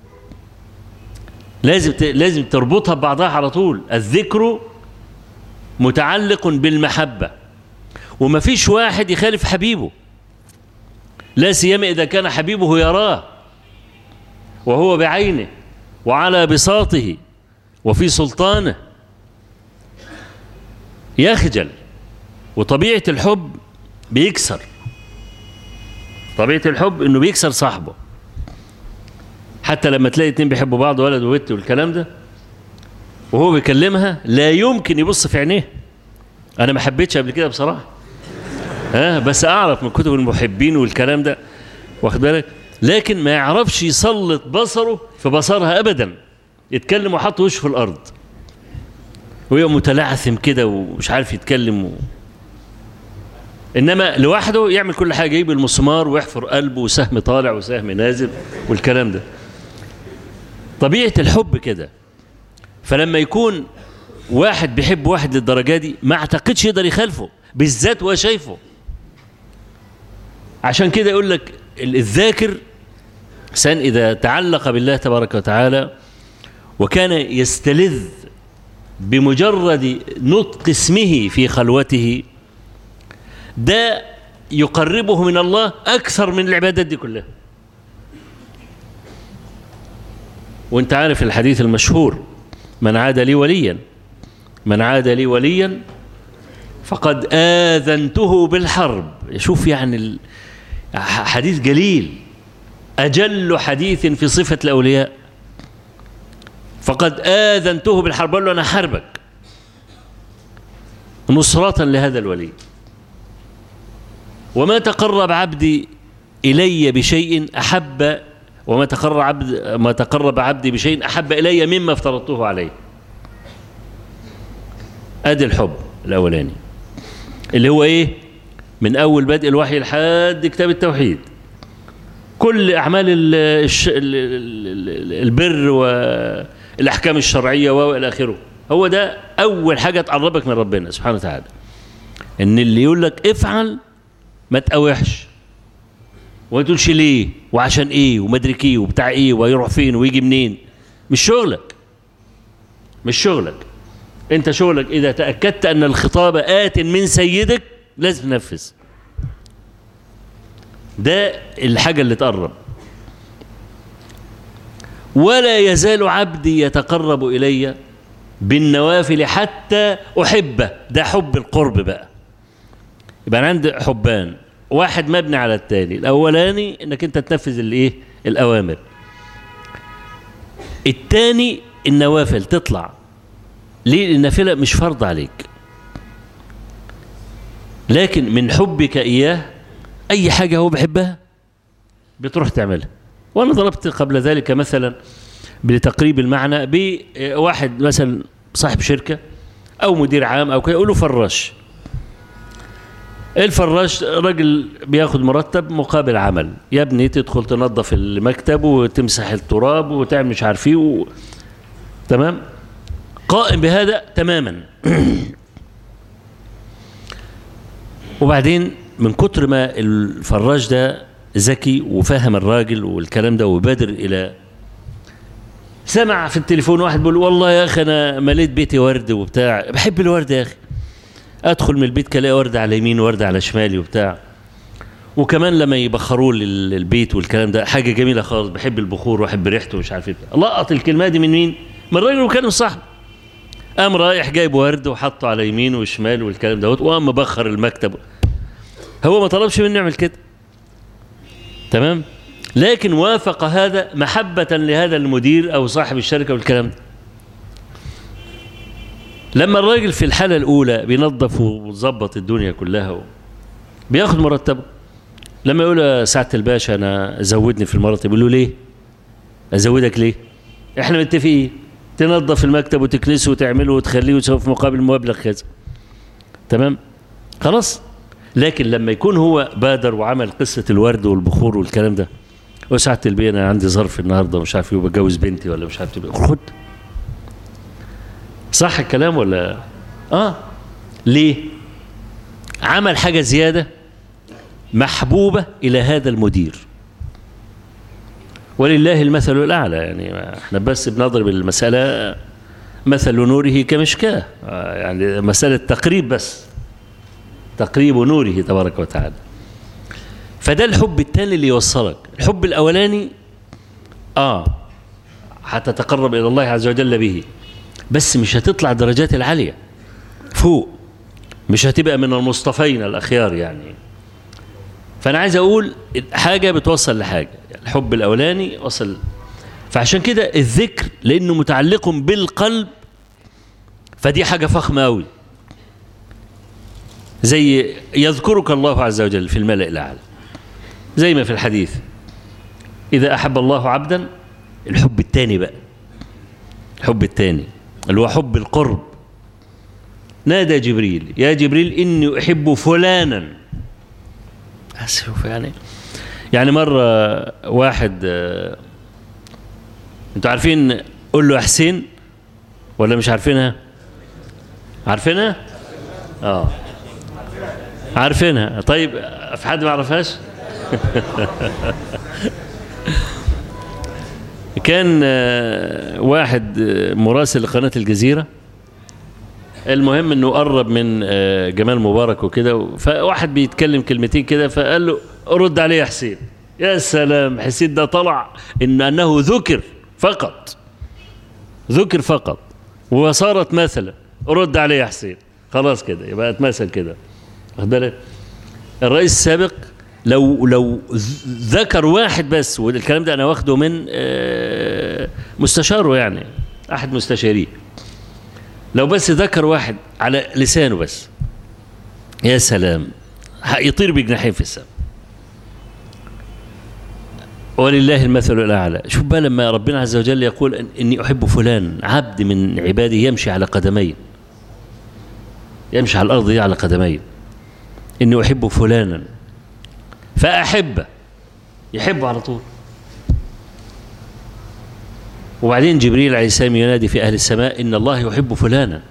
لازم لازم تربطها ببعضها على طول الذكر متعلق بالمحبة وما فيش واحد يخالف حبيبه لا سيما إذا كان حبيبه يراه وهو بعينه وعلى بساطه وفي سلطانه يخجل وطبيعة الحب بيكسر طبيعة الحب انه بيكسر صاحبه حتى لما تلاقي اتنين بيحبوا بعض ولد وبنت والكلام ده وهو بيكلمها لا يمكن يبص في عينيه انا ما حبيتش قبل كده بصراحه ها بس اعرف من كتب المحبين والكلام ده واخد بالك لكن ما يعرفش يسلط بصره في بصرها ابدا يتكلم وحط وشه في الارض وهي متلعثم كده ومش عارف يتكلم و... انما لوحده يعمل كل حاجه يجيب المسمار ويحفر قلبه وسهم طالع وسهم نازل والكلام ده طبيعه الحب كده فلما يكون واحد بيحب واحد للدرجه دي ما اعتقدش يقدر يخالفه بالذات وهو شايفه عشان كده يقول لك الذاكر سن اذا تعلق بالله تبارك وتعالى وكان يستلذ بمجرد نطق اسمه في خلوته ده يقربه من الله أكثر من العبادات دي كلها وانت عارف الحديث المشهور من عاد لي وليا من عاد لي وليا فقد آذنته بالحرب شوف يعني حديث جليل أجل حديث في صفة الأولياء فقد آذنته بالحرب قال له أنا حربك نصرة لهذا الولي وما تقرب عبدي إلي بشيء أحب وما تقرب عبد ما تقرب عبدي بشيء أحب إلي مما افترضته عليه أدي الحب الأولاني اللي هو إيه من أول بدء الوحي لحد كتاب التوحيد كل أعمال البر والأحكام الشرعية وإلى آخره هو ده أول حاجة تقربك من ربنا سبحانه وتعالى إن اللي يقول لك افعل ما تقاوحش وما تقولش ليه وعشان ايه ومدرك ايه وبتاع ايه ويروح فين ويجي منين مش شغلك مش شغلك انت شغلك اذا تاكدت ان الخطاب ات من سيدك لازم تنفذ ده الحاجه اللي تقرب ولا يزال عبدي يتقرب الي بالنوافل حتى احبه ده حب القرب بقى يبقى انا عندي حبان واحد مبني على التالي الاولاني انك انت تنفذ الايه الاوامر الثاني النوافل تطلع ليه النافله مش فرض عليك لكن من حبك اياه اي حاجه هو بيحبها بتروح تعملها وانا ضربت قبل ذلك مثلا بتقريب المعنى بواحد مثلا صاحب شركه او مدير عام او كده يقول له فراش الفراش راجل بياخد مرتب مقابل عمل يا ابني تدخل تنظف المكتب وتمسح التراب وتعمل مش عارف ايه و... تمام قائم بهذا تماما وبعدين من كتر ما الفراش ده ذكي وفاهم الراجل والكلام ده وبادر الى سمع في التليفون واحد بيقول والله يا اخي انا مليت بيتي ورد وبتاع بحب الورد يا اخي ادخل من البيت كلاقي ورد على يمين ورد على شمالي وبتاع وكمان لما يبخروا لي البيت والكلام ده حاجه جميله خالص بحب البخور واحب ريحته ومش عارف ايه لقط الكلمه دي من مين؟ من الراجل وكان صاحبه قام رايح جايب ورد وحطه على يمين وشمال والكلام دوت وقام مبخر المكتب هو ما طلبش مني يعمل كده تمام لكن وافق هذا محبة لهذا المدير أو صاحب الشركة والكلام ده لما الراجل في الحالة الأولى بينظف ويظبط الدنيا كلها و... بياخد مرتبه لما يقول يا سعادة الباشا أنا زودني في المرتب يقول له ليه؟ أزودك ليه؟ احنا متفقين تنظف المكتب وتكنسه وتعمله وتخليه وتسوي في مقابل مبلغ كذا تمام خلاص لكن لما يكون هو بادر وعمل قصة الورد والبخور والكلام ده وساعة البيئة أنا عندي ظرف النهاردة مش عارف يبقى بجوز بنتي ولا مش عارف تبقى خد صح الكلام ولا اه ليه عمل حاجة زيادة محبوبة إلى هذا المدير ولله المثل الأعلى يعني احنا بس بنضرب المسألة مثل نوره كمشكاة آه، يعني مسألة تقريب بس تقريب نوره تبارك وتعالى فده الحب التاني اللي يوصلك الحب الأولاني آه هتتقرب إلى الله عز وجل به بس مش هتطلع درجات العالية فوق مش هتبقى من المصطفين الأخيار يعني فأنا عايز أقول حاجة بتوصل لحاجة الحب الأولاني وصل فعشان كده الذكر لأنه متعلق بالقلب فدي حاجة فخمة أوي زي يذكرك الله عز وجل في الملأ الأعلى زي ما في الحديث إذا أحب الله عبدا الحب الثاني بقى الحب الثاني اللي هو حب القرب نادى جبريل يا جبريل إني أحب فلانا شوف يعني يعني مرة واحد آه، انتوا عارفين قول له يا حسين ولا مش عارفينها عارفينها اه عارفينها طيب في حد ما يعرفهاش كان آه، واحد آه، مراسل لقناة الجزيرة المهم انه قرب من آه، جمال مبارك وكده فواحد بيتكلم كلمتين كده فقال له رد عليه يا حسين يا سلام حسين ده طلع ان انه ذكر فقط ذكر فقط وصارت مثلا رد عليه يا حسين خلاص كده يبقى اتمثل كده واخد بالك الرئيس السابق لو لو ذكر واحد بس والكلام ده انا واخده من آه، مستشاره يعني احد مستشاريه لو بس ذكر واحد على لسانه بس يا سلام يطير بجناحين في السماء ولله المثل الأعلى شوف بقى لما ربنا عز وجل يقول إن إني أحب فلان عبد من عبادي يمشي على قدمين يمشي على الأرض على قدمين إني أحب فلانا فأحبه يحبه على طول وبعدين جبريل عليه السلام ينادي في أهل السماء إن الله يحب فلانا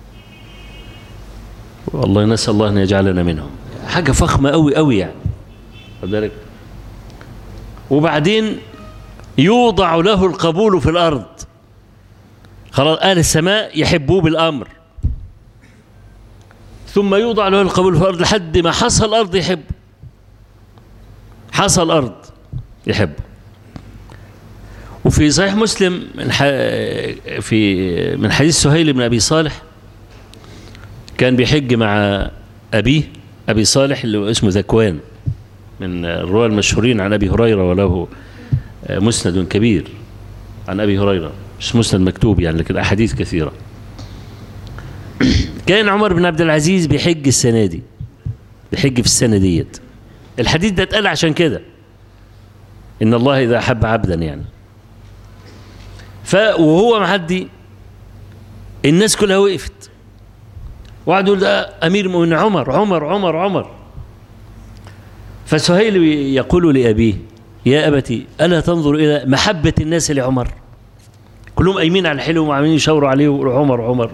والله نسأل الله أن يجعلنا منهم حاجة فخمة أوي أوي يعني خد بالك وبعدين يوضع له القبول في الأرض خلاص أهل السماء يحبوه بالأمر ثم يوضع له القبول في الأرض لحد ما حصل الأرض يحبه حصل الأرض يحبه وفي صحيح مسلم من ح... في من حديث سهيل بن ابي صالح كان بيحج مع ابيه ابي صالح اللي اسمه ذكوان من الرواه المشهورين عن ابي هريره وله مسند كبير عن ابي هريره مش مسند مكتوب يعني لكن احاديث كثيره كان عمر بن عبد العزيز بيحج السنه دي بيحج في السنه ديت الحديث ده اتقال عشان كده ان الله اذا احب عبدا يعني ف وهو معدي الناس كلها وقفت وقعد يقول ده امير من عمر عمر عمر عمر فسهيل يقول لابيه يا ابتي الا تنظر الى محبه الناس لعمر كلهم قايمين على الحلو وعاملين يشاوروا عليه ويقولوا عمر عمر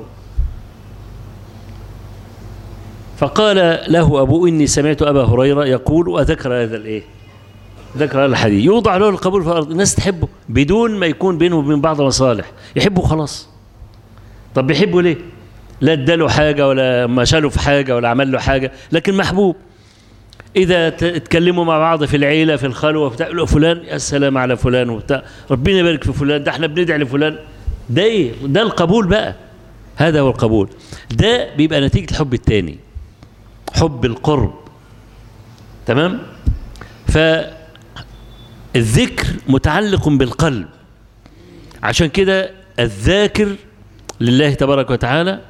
فقال له ابو اني سمعت ابا هريره يقول وذكر هذا الايه ذكر الحديث يوضع له القبول في الارض الناس تحبه بدون ما يكون بينه وبين بعض مصالح يحبه خلاص طب بيحبه ليه لا اداله حاجه ولا مشاله في حاجه ولا عمل له حاجه لكن محبوب اذا اتكلموا مع بعض في العيله في الخلوه بتاع له فلان يا سلام على فلان وبتاع ربنا يبارك في فلان ده احنا بندعي لفلان ده ايه ده القبول بقى هذا هو القبول ده بيبقى نتيجه الحب الثاني حب القرب تمام ف الذكر متعلق بالقلب عشان كده الذاكر لله تبارك وتعالى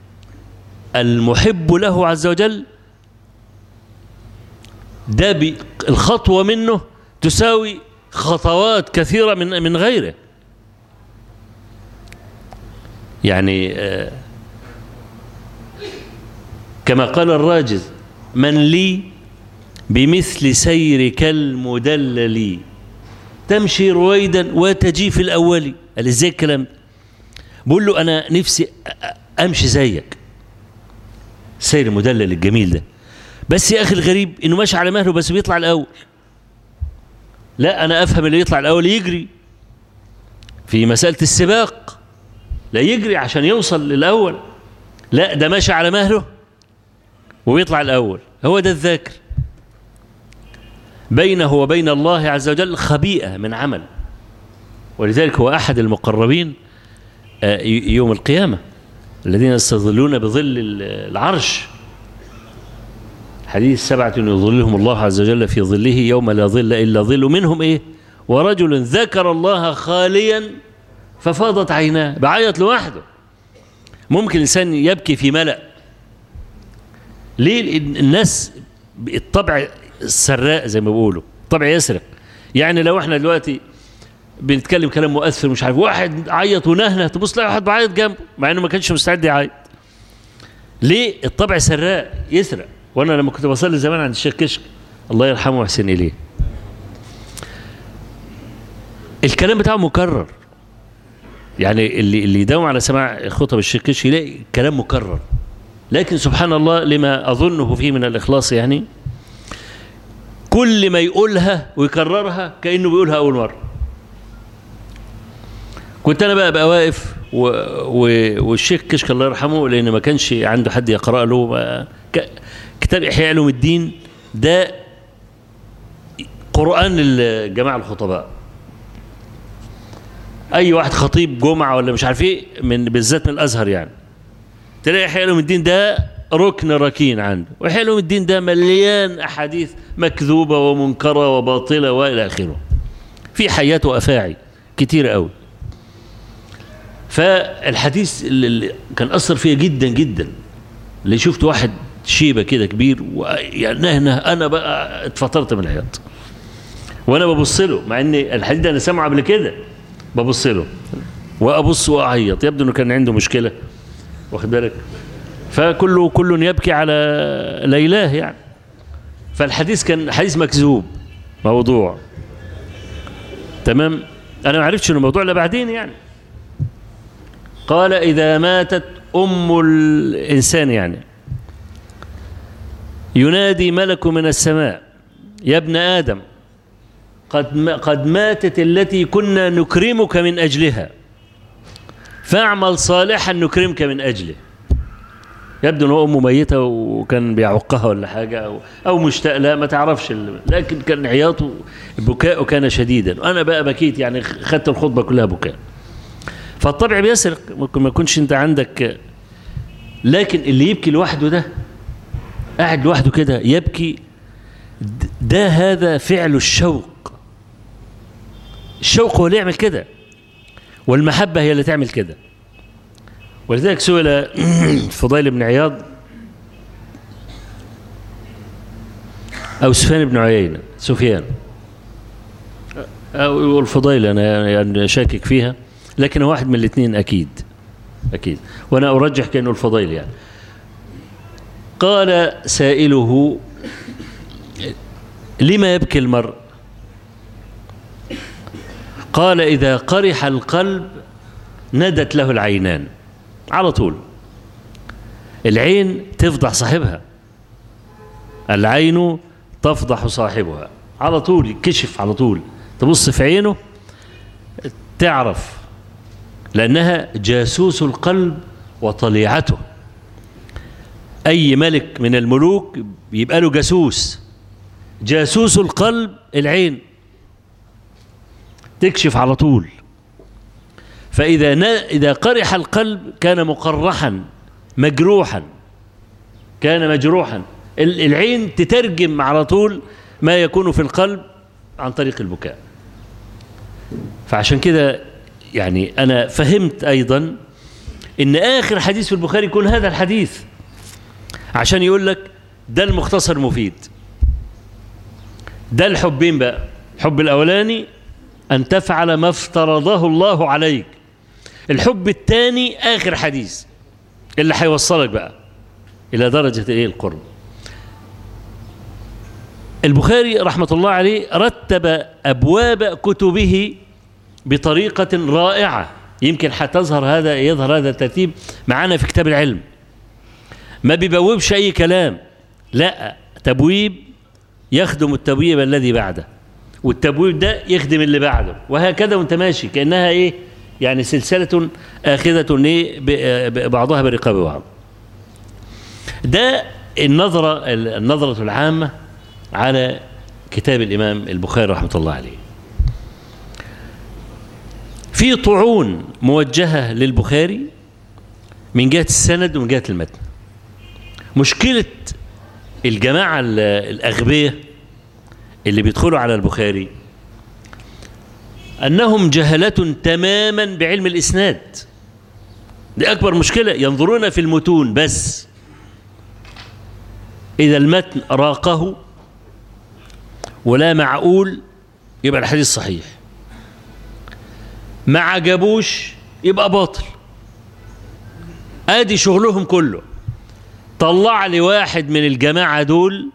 المحب له عز وجل ده الخطوة منه تساوي خطوات كثيرة من من غيره يعني آه، كما قال الراجز من لي بمثل سيرك المدلل تمشي رويدا وتجي في الأول قال ازاي الكلام ده؟ بقول له أنا نفسي أ- أ- أمشي زيك سير المدلل الجميل ده بس يا أخي الغريب إنه ماشي على مهله بس بيطلع الأول لا أنا أفهم اللي يطلع الأول يجري في مسألة السباق لا يجري عشان يوصل للأول لا ده ماشي على مهله ويطلع الأول هو ده الذاكر بينه وبين الله عز وجل خبيئة من عمل ولذلك هو أحد المقربين آه، ي- يوم القيامة الذين يستظلون بظل ال- العرش حديث سبعة يظلهم الله عز وجل في ظله يوم لا ظل إلا ظل منهم إيه ورجل ذكر الله خاليا ففاضت عيناه بعيط لوحده ممكن الإنسان يبكي في ملأ ليه لأن الناس الطبع السراء زي ما بيقولوا طبع يسرق يعني لو احنا دلوقتي بنتكلم كلام مؤثر مش عارف واحد عيط ونهنه تبص تلاقي واحد بعيط جنبه مع انه ما كانش مستعد يعيط ليه الطبع سراء يسرق وانا لما كنت بصلي زمان عند الشيخ كشك الله يرحمه ويحسن اليه الكلام بتاعه مكرر يعني اللي اللي يداوم على سماع خطب الشيخ كشك يلاقي كلام مكرر لكن سبحان الله لما اظنه فيه من الاخلاص يعني كل ما يقولها ويكررها كانه بيقولها اول مره كنت انا بقى بقى واقف و... و... والشيخ كشك الله يرحمه لان ما كانش عنده حد يقرا له ما... ك... كتاب احياء علوم الدين ده قران للجماعه الخطباء اي واحد خطيب جمعه ولا مش عارف ايه من بالذات من الازهر يعني تلاقي احياء علوم الدين ده ركن ركين عنده واحياء علوم الدين ده مليان احاديث مكذوبه ومنكره وباطله والى اخره في حيات وافاعي كتير قوي فالحديث اللي اللي كان اثر فيا جدا جدا اللي شفت واحد شيبه كده كبير ويعني نهنه انا بقى اتفطرت من العياط وانا ببص له مع ان الحديث ده انا سامعه قبل كده ببص له وابص واعيط يبدو انه كان عنده مشكله واخد بالك فكله كل يبكي على ليلاه يعني فالحديث كان حديث مكذوب موضوع تمام انا ما عرفتش انه موضوع الا بعدين يعني قال اذا ماتت ام الانسان يعني ينادي ملك من السماء يا ابن ادم قد ما قد ماتت التي كنا نكرمك من اجلها فاعمل صالحا نكرمك من اجله يبدو ان هو امه ميته وكان بيعقها ولا حاجه او او مشتاق لها ما تعرفش ال- لكن كان عياطه بكاؤه كان شديدا انا بقى بكيت يعني خدت الخطبه كلها بكاء فالطبع بيسرق ممكن ما يكونش انت عندك لكن اللي يبكي لوحده ده قاعد لوحده كده يبكي د- ده هذا فعل الشوق الشوق هو اللي يعمل كده والمحبة هي اللي تعمل كده ولذلك سئل فضيل بن عياض أو سفيان بن عيينة سفيان أو الفضيل أنا يعني شاكك فيها لكن هو واحد من الاثنين أكيد أكيد وأنا أرجح كأنه الفضيل يعني قال سائله لما يبكي المرء قال إذا قرح القلب ندت له العينان على طول العين تفضح صاحبها العين تفضح صاحبها على طول يكشف على طول تبص في عينه تعرف لأنها جاسوس القلب وطليعته أي ملك من الملوك يبقى له جاسوس جاسوس القلب العين تكشف على طول فإذا ن... إذا قرح القلب كان مقرحا مجروحا كان مجروحا ال- العين تترجم على طول ما يكون في القلب عن طريق البكاء فعشان كده يعني أنا فهمت أيضا إن آخر حديث في البخاري يكون هذا الحديث عشان يقول لك ده المختصر مفيد ده الحبين بقى الحب الأولاني أن تفعل ما افترضه الله عليك الحب الثاني آخر حديث اللي هيوصلك بقى إلى درجة إيه القرب البخاري رحمة الله عليه رتب أبواب كتبه بطريقة رائعة يمكن هتظهر هذا يظهر هذا الترتيب معانا في كتاب العلم ما بيبوبش أي كلام لا تبويب يخدم التبويب الذي بعده والتبويب ده يخدم اللي بعده وهكذا وانت ماشي كأنها ايه يعني سلسلة آخذة ايه ب- ب- بعضها برقاب بعض ده النظرة النظرة العامة على كتاب الإمام البخاري رحمة الله عليه في طعون موجهة للبخاري من جهة السند ومن جهة المتن مشكلة الجماعة ال- الأغبياء اللي بيدخلوا على البخاري أنهم جهلة تماما بعلم الإسناد دي أكبر مشكلة ينظرون في المتون بس إذا المتن راقه ولا معقول يبقى الحديث صحيح ما عجبوش يبقى باطل ادي شغلهم كله طلع لي واحد من الجماعة دول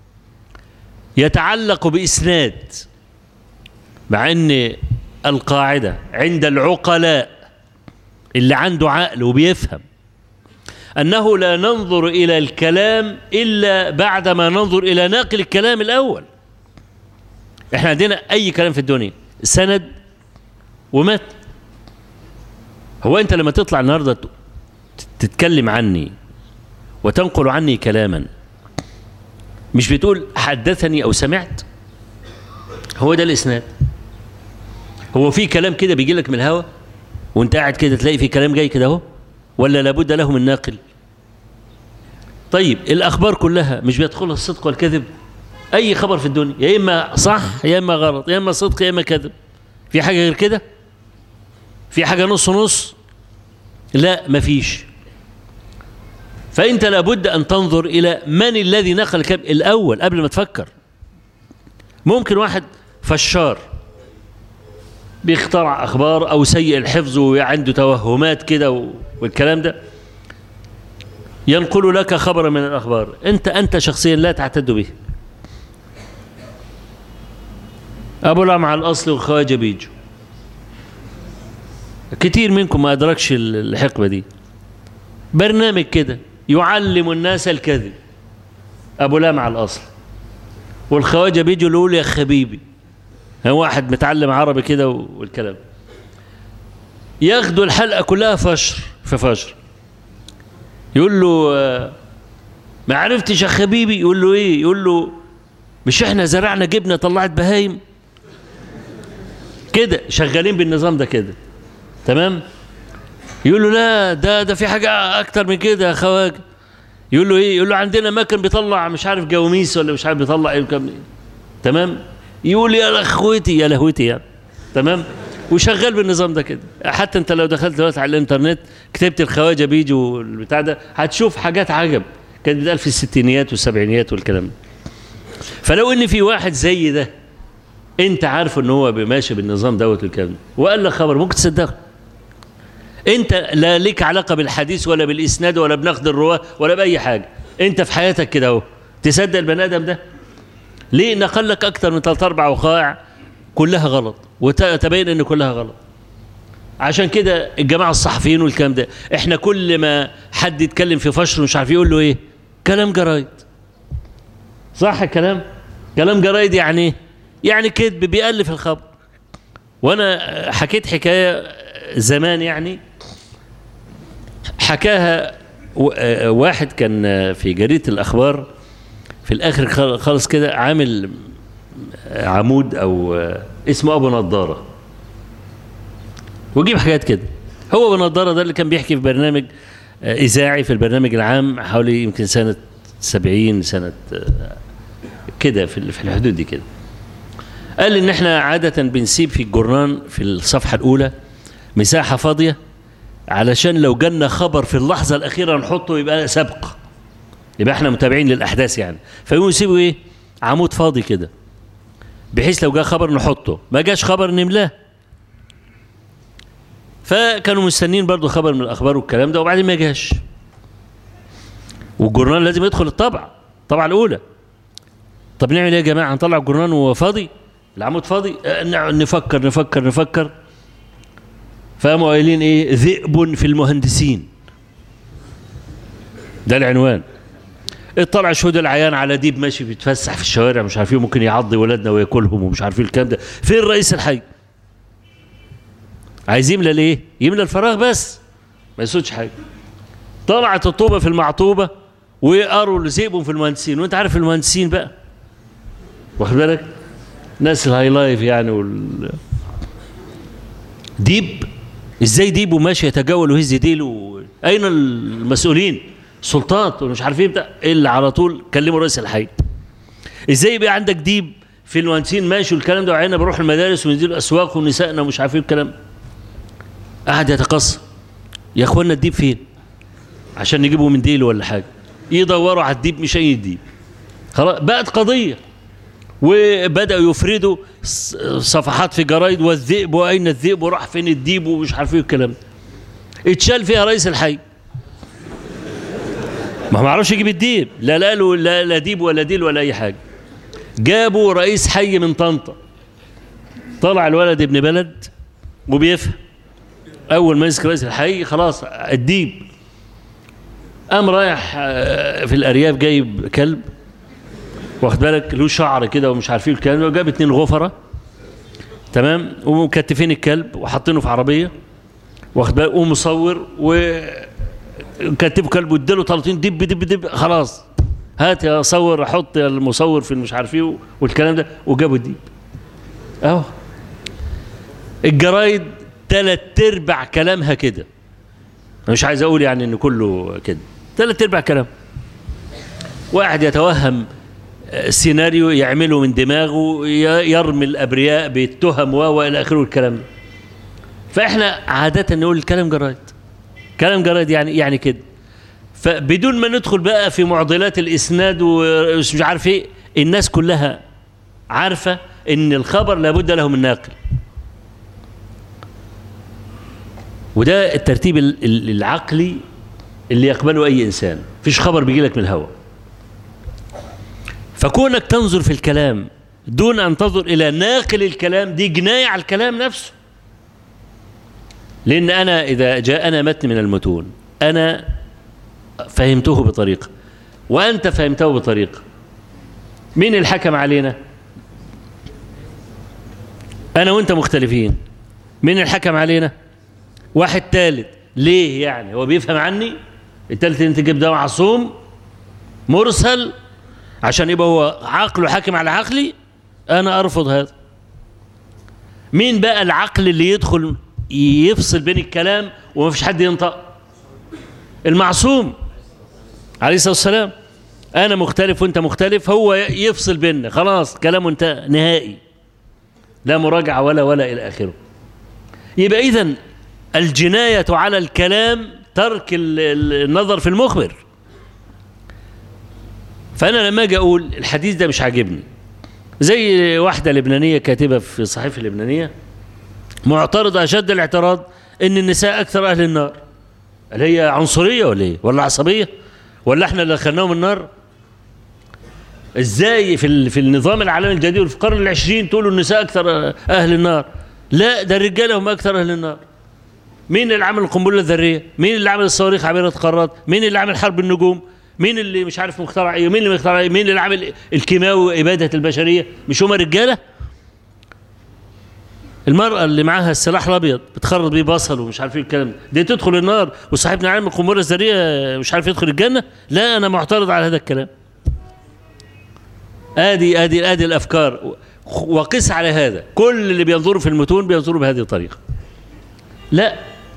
يتعلق بإسناد مع ان القاعدة عند العقلاء اللي عنده عقل وبيفهم أنه لا ننظر إلى الكلام إلا بعدما ننظر إلى ناقل الكلام الأول احنا عندنا أي كلام في الدنيا سند ومتن هو أنت لما تطلع النهاردة ت- تتكلم عني وتنقل عني كلاما مش بتقول حدثني أو سمعت هو ده الإسناد هو في كلام كده بيجي لك من الهوا وانت قاعد كده تلاقي في كلام جاي كده اهو ولا لابد له من ناقل طيب الاخبار كلها مش بيدخلها الصدق والكذب اي خبر في الدنيا يا اما صح يا اما غلط يا اما صدق يا اما كذب في حاجه غير كده في حاجه نص نص لا مفيش فانت لابد ان تنظر الى من الذي نقل الكلام الاول قبل ما تفكر ممكن واحد فشار بيخترع اخبار او سيء الحفظ وعنده توهمات كده و- والكلام ده ينقل لك خبرا من الاخبار انت انت شخصيا لا تعتد به ابو لمع الاصل والخواجه بيجوا كتير منكم ما ادركش ال- الحقبه دي برنامج كده يعلم الناس الكذب ابو لمع الاصل والخواجه بيجوا يقول يا خبيبي هو واحد متعلم عربي كده و- والكلام ياخدوا الحلقه كلها فشر في فشر يقول له آه، ما عرفتش يا خبيبي يقول له ايه يقول له مش احنا زرعنا جبنه طلعت بهايم كده شغالين بالنظام ده كده تمام يقول له لا ده ده في حاجه اكتر من كده يا خواجه يقول له ايه يقول له عندنا مكن بيطلع مش عارف جواميس ولا مش عارف بيطلع ايه وكم- تمام يقول يا لهوتي يا لهوتي يعني تمام وشغال بالنظام ده كده حتى انت لو دخلت دلوقتي على الانترنت كتبت الخواجه بيجوا والبتاع ده هتشوف حاجات عجب كانت بتقال في الستينيات والسبعينيات والكلام ده فلو ان في واحد زي ده انت عارف ان هو ماشي بالنظام دوت والكلام ده وقال لك خبر ممكن تصدقه انت لا ليك علاقه بالحديث ولا بالاسناد ولا بنقد الرواه ولا باي حاجه انت في حياتك كده اهو تصدق البني ادم ده ليه نقل لك اكتر من ثلاث اربع وقائع كلها غلط وتبين ان كلها غلط عشان كده الجماعه الصحفيين والكلام ده احنا كل ما حد يتكلم في فشل مش عارف يقول له ايه كلام جرايد صح الكلام كلام جرايد يعني ايه يعني كذب بيألف الخبر وانا حكيت حكايه زمان يعني حكاها و- آه، واحد كان في جريده الاخبار في الاخر خال- خالص كده عامل عمود او آه، اسمه ابو نضاره ويجيب حاجات كده هو ابو نضاره ده اللي كان بيحكي في برنامج آه، اذاعي في البرنامج العام حوالي يمكن سنه 70 سنه آه، كده في ال- في الحدود دي كده قال ان احنا عاده بنسيب في الجرنان في الصفحه الاولى مساحه فاضيه علشان لو جالنا خبر في اللحظه الاخيره نحطه يبقى سبق يبقى احنا متابعين للاحداث يعني فيقوموا يسيبوا ايه عمود فاضي كده بحيث لو جاء خبر نحطه ما جاش خبر نملاه فكانوا مستنين برضو خبر من الاخبار والكلام ده وبعدين ما جاش والجورنال لازم يدخل الطبعه الطبعه الاولى طب نعمل ايه يا جماعه هنطلع الجورنال وهو فاضي العمود فاضي آه، نقعد نفكر نفكر نفكر فقاموا قايلين ايه ذئب في المهندسين ده العنوان اطلع شهود العيان على ديب ماشي بيتفسح في الشوارع مش عارفين ممكن يعضي ولادنا وياكلهم ومش عارفين الكلام ده فين رئيس الحي عايز يملى ليه يملى الفراغ بس ما يسودش حاجه طلعت الطوبه في المعطوبه وقروا الذئب في المهندسين وانت عارف المهندسين بقى واخد بالك ناس الهاي لايف يعني وال ديب ازاي ديب وماشي يتجول ويهز ديله اين المسؤولين سلطات ومش عارفين بتاع الا على طول كلموا رئيس الحي ازاي يبقى عندك ديب في المهندسين ماشي والكلام ده وعينا بروح المدارس وننزل الاسواق ونسائنا ومش عارفين الكلام قعد يتقصى يا اخوانا الديب فين عشان نجيبه من ديله ولا حاجه يدوروا على الديب مش اي ديب خلاص بقت قضيه وبداوا يفردوا ص- صفحات في جرايد والذئب واين الذئب وراح فين الديب ومش عارف ايه الكلام ده اتشال فيها رئيس الحي ما ما عرفش يجيب الديب لا لا له لا, لا ديب ولا ديل ولا اي حاجه جابوا رئيس حي من طنطا طلع الولد ابن بلد وبيفهم اول ما يمسك رئيس الحي خلاص الديب قام رايح آه، في الارياف جايب كلب واخد بالك له شعر كده ومش عارفين الكلام ده وجاب اتنين غفره تمام ومكتفين الكلب وحاطينه في عربيه واخد بالك ومصور وكتب كلب واداله 30 دب دب دب خلاص هات يا صور حط يا المصور في مش عارف ايه والكلام ده وجابوا الديب اهو الجرايد تلات ارباع كلامها كده أنا مش عايز اقول يعني ان كله كده تلات ارباع كلام واحد يتوهم آه، سيناريو يعمله من دماغه ي- يرمي الابرياء بالتهم و والى اخره الكلام ده فاحنا عاده نقول الكلام جرايد كلام جرايد يعني يعني كده فبدون ما ندخل بقى في معضلات الاسناد ومش عارف ايه الناس كلها عارفه ان الخبر لابد له من ناقل وده الترتيب ال- ال- العقلي اللي يقبله اي انسان مفيش خبر بيجي لك من الهواء فكونك تنظر في الكلام دون ان تنظر الى ناقل الكلام دي جنايه على الكلام نفسه لان انا اذا جاءنا متن من المتون انا فهمته بطريقه وانت فهمته بطريقه مين الحكم علينا انا وانت مختلفين مين الحكم علينا واحد ثالث ليه يعني هو بيفهم عني الثالث اللي انت جيب ده معصوم مرسل عشان يبقى هو عقله حاكم على عقلي انا ارفض هذا مين بقى العقل اللي يدخل يفصل بين الكلام وما فيش حد ينطق المعصوم عليه الصلاه والسلام انا مختلف وانت مختلف هو يفصل بيننا خلاص كلامه انتهى نهائي لا مراجعه ولا ولا الى اخره يبقى اذا الجنايه على الكلام ترك ال- ال- النظر في المخبر فانا لما اجي اقول الحديث ده مش عاجبني زي واحده لبنانيه كاتبه في صحيفه اللبنانيه معترضه اشد الاعتراض ان النساء اكثر اهل النار هل هي عنصريه ولا ايه ولا عصبيه ولا احنا اللي دخلناهم النار ازاي في ال- في النظام العالمي الجديد وفي القرن العشرين تقولوا النساء اكثر اهل النار لا ده الرجاله هم اكثر اهل النار مين اللي عمل القنبله الذريه مين اللي عمل الصواريخ عبيره قارات مين اللي عمل حرب النجوم مين اللي مش عارف مخترع ايه مين اللي مخترع ايه مين اللي عمل الكيماوي واباده البشريه مش هم رجاله المرأة اللي معاها السلاح الأبيض بتخرط بيه بصل ومش عارف ايه الكلام ده دي تدخل النار وصاحبنا عامل القنبلة الذرية مش عارف يدخل الجنة لا أنا معترض على هذا الكلام ادي ادي ادي الافكار وقس على هذا كل اللي بينظروا في المتون بينظروا بهذه الطريقه لا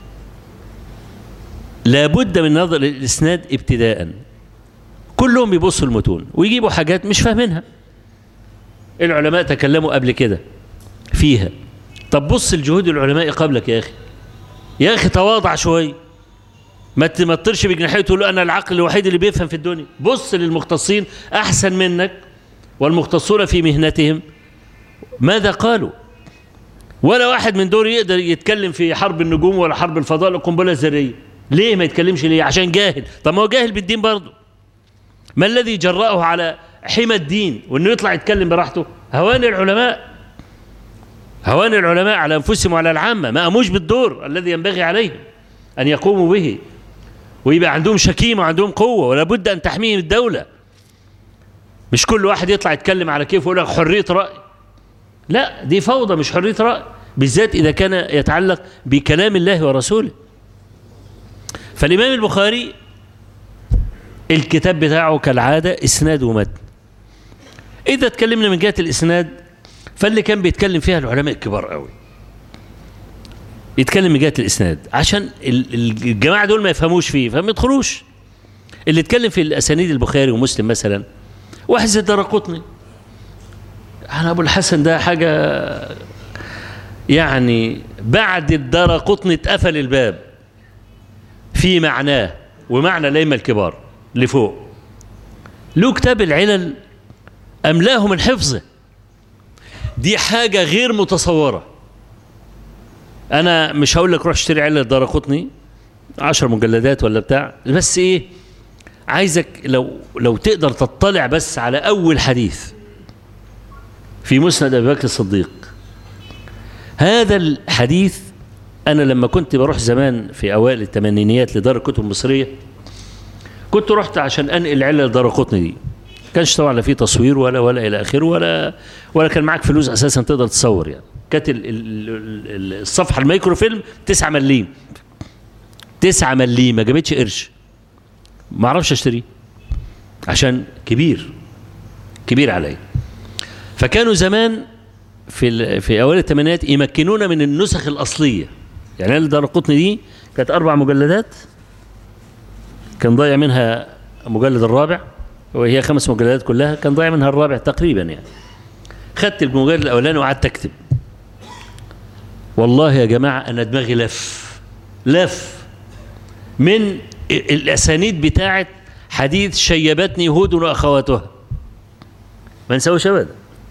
لابد من نظر الاسناد ابتداء كلهم بيبصوا المتون ويجيبوا حاجات مش فاهمينها العلماء تكلموا قبل كده فيها طب بص لجهود العلماء قبلك يا اخي يا اخي تواضع شويه ما ت- ما تطيرش بجناحيه تقول له انا العقل الوحيد اللي بيفهم في الدنيا بص للمختصين احسن منك والمختصون في مهنتهم ماذا قالوا ولا واحد من دول يقدر يتكلم في حرب النجوم ولا حرب الفضاء ولا القنبله الذريه ليه ما يتكلمش ليه عشان جاهل طب ما هو جاهل بالدين برضه ما الذي جرأه على حمى الدين وانه يطلع يتكلم براحته هوان العلماء هوان العلماء على انفسهم وعلى العامه ما قاموش بالدور الذي ينبغي عليهم ان يقوموا به ويبقى عندهم شكيمه وعندهم قوه ولا بد ان تحميهم الدوله مش كل واحد يطلع يتكلم على كيف يقول لك حريه راي لا دي فوضى مش حريه راي بالذات اذا كان يتعلق بكلام الله ورسوله فالامام البخاري الكتاب بتاعه كالعاده اسناد ومتن اذا اتكلمنا من جهه الاسناد فاللي كان بيتكلم فيها العلماء الكبار قوي يتكلم من جهه الاسناد عشان ال- ال- الجماعه دول ما يفهموش فيه فما يدخلوش اللي اتكلم في الاسانيد البخاري ومسلم مثلا واحد زي الدرقطني انا ابو الحسن ده حاجه يعني بعد الدرقطني اتقفل الباب في معناه ومعنى الائمه الكبار لفوق له كتاب العلل املاه من حفظه دي حاجه غير متصوره انا مش هقول لك روح اشتري علة الدرقطني عشر مجلدات ولا بتاع بس ايه عايزك لو لو تقدر تطلع بس على اول حديث في مسند ابي بكر الصديق هذا الحديث انا لما كنت بروح زمان في اوائل الثمانينيات لدار الكتب المصريه كنت رحت عشان انقل علة الدرقطني دي كانش طبعا لا في تصوير ولا ولا الى اخره ولا ولا كان معاك فلوس اساسا تقدر تصور يعني كانت ال- ال- ال- الصفحه الميكروفيلم 9 مليم 9 مليم ما جابتش قرش ما اعرفش اشتريه عشان كبير كبير عليا فكانوا زمان في ال- في اوائل الثمانينات يمكنونا من النسخ الاصليه يعني انا دار القطن دي كانت اربع مجلدات كان ضايع منها مجلد الرابع وهي خمس مجلدات كلها كان ضايع منها الرابع تقريبا يعني خدت المجلد الاولاني وقعدت اكتب والله يا جماعه انا دماغي لف لف من ال- الاسانيد بتاعه حديث شيبتني هود واخواتها ما نسويش ابدا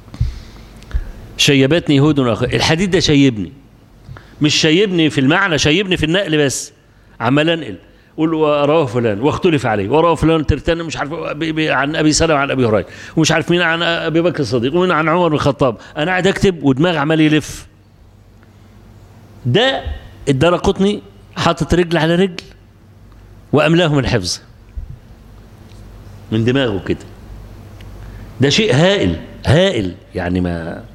شيبتني هود واخواتها الحديث ده شيبني مش شيبني في المعنى شيبني في النقل بس عمال انقل قول ورواه فلان واختلف عليه ورواه فلان ترتان مش عارف ب- ب- عن ابي سلمه عن ابي هريره ومش عارف مين عن ابي بكر الصديق ومين عن عمر بن الخطاب انا قاعد اكتب ودماغي عمال يلف ده الدار قطني حاطط رجل على رجل واملاه من حفظ من دماغه كده ده شيء هائل هائل يعني ما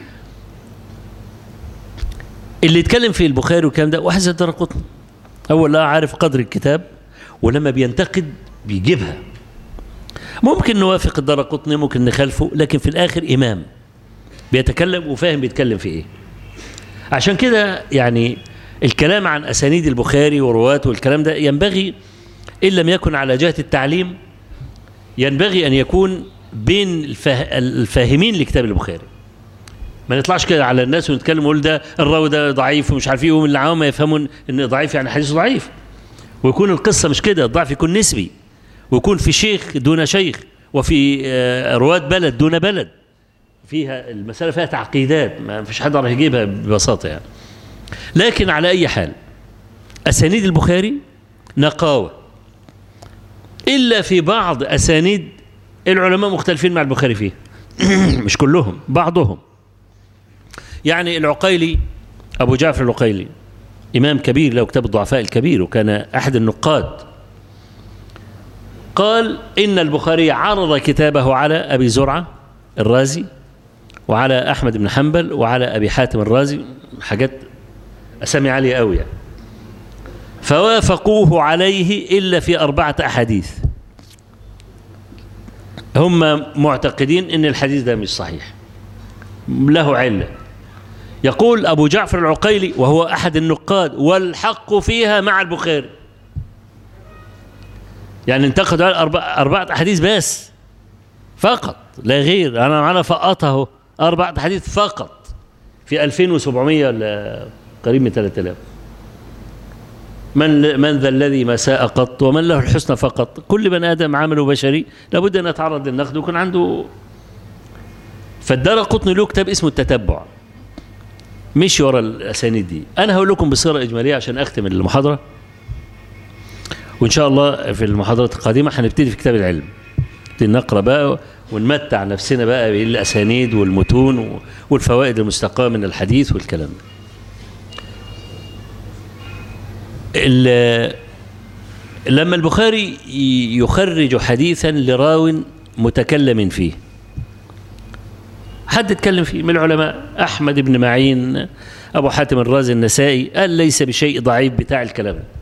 اللي يتكلم في البخاري والكلام ده واحد زي الدار قطني اول لا عارف قدر الكتاب ولما بينتقد بيجيبها ممكن نوافق الدار قطني ممكن نخالفه لكن في الاخر امام بيتكلم وفاهم بيتكلم في ايه عشان كده يعني الكلام عن اسانيد البخاري ورواته والكلام ده ينبغي ان لم يكن على جهه التعليم ينبغي ان يكون بين الفاه الفاهمين لكتاب البخاري ما نطلعش كده على الناس ونتكلم ونقول ده الراوي ده ضعيف ومش عارف ايه ومن العوام ما يفهمون ان ضعيف يعني حديث ضعيف ويكون القصه مش كده الضعف يكون نسبي ويكون في شيخ دون شيخ وفي آه، رواه بلد دون بلد فيها المساله فيها تعقيدات ما فيش حد راح يجيبها ببساطه يعني لكن على اي حال اسانيد البخاري نقاوه الا في بعض اسانيد العلماء مختلفين مع البخاري فيه مش كلهم بعضهم يعني العقيلي ابو جعفر العقيلي امام كبير له كتاب الضعفاء الكبير وكان احد النقاد قال ان البخاري عرض كتابه على ابي زرعه الرازي وعلى احمد بن حنبل وعلى ابي حاتم الرازي حاجات اسامي عاليه قوي يعني فوافقوه عليه الا في اربعه احاديث هم معتقدين ان الحديث ده مش صحيح له عله يقول ابو جعفر العقيلي وهو احد النقاد والحق فيها مع البخاري يعني انتقدوا على أربع أربعة أحاديث بس فقط لا غير أنا معنا فقطه أربعة أحاديث فقط في 2700 ولا قريب من 3000 من من ذا الذي ما ساء قط ومن له الحسنى فقط كل بني ادم عمله بشري لابد ان يتعرض للنقد ويكون عنده فالدار قطن له كتاب اسمه التتبع مشي ورا الاسانيد دي انا هقول لكم بصيغه اجماليه عشان اختم المحاضره وان شاء الله في المحاضرات القادمه هنبتدي في كتاب العلم نبتدي نقرا بقى ونمتع نفسنا بقى بالاسانيد والمتون والفوائد المستقاه من الحديث والكلام ده ال- لما البخاري ي- يخرج حديثا لراو متكلم فيه حد اتكلم فيه من العلماء احمد بن معين ابو حاتم الرازي النسائي قال ليس بشيء ضعيف بتاع الكلام ده.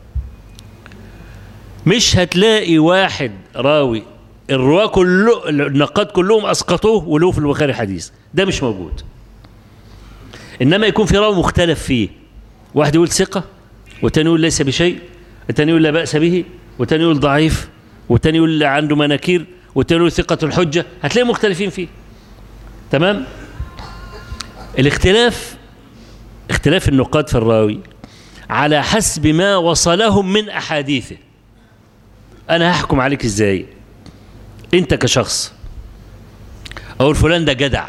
مش هتلاقي واحد راوي الرواه كله النقاد كلهم اسقطوه وله في البخاري حديث ده مش موجود انما يكون في راوي مختلف فيه واحد يقول ثقه والتاني يقول ليس بشيء التاني يقول لا باس به والتاني يقول ضعيف والتاني يقول عنده مناكير والتاني يقول ثقه الحجه هتلاقي مختلفين فيه تمام الاختلاف اختلاف النقاد في الراوي على حسب ما وصلهم من احاديثه انا هحكم عليك ازاي انت كشخص اقول فلان ده جدع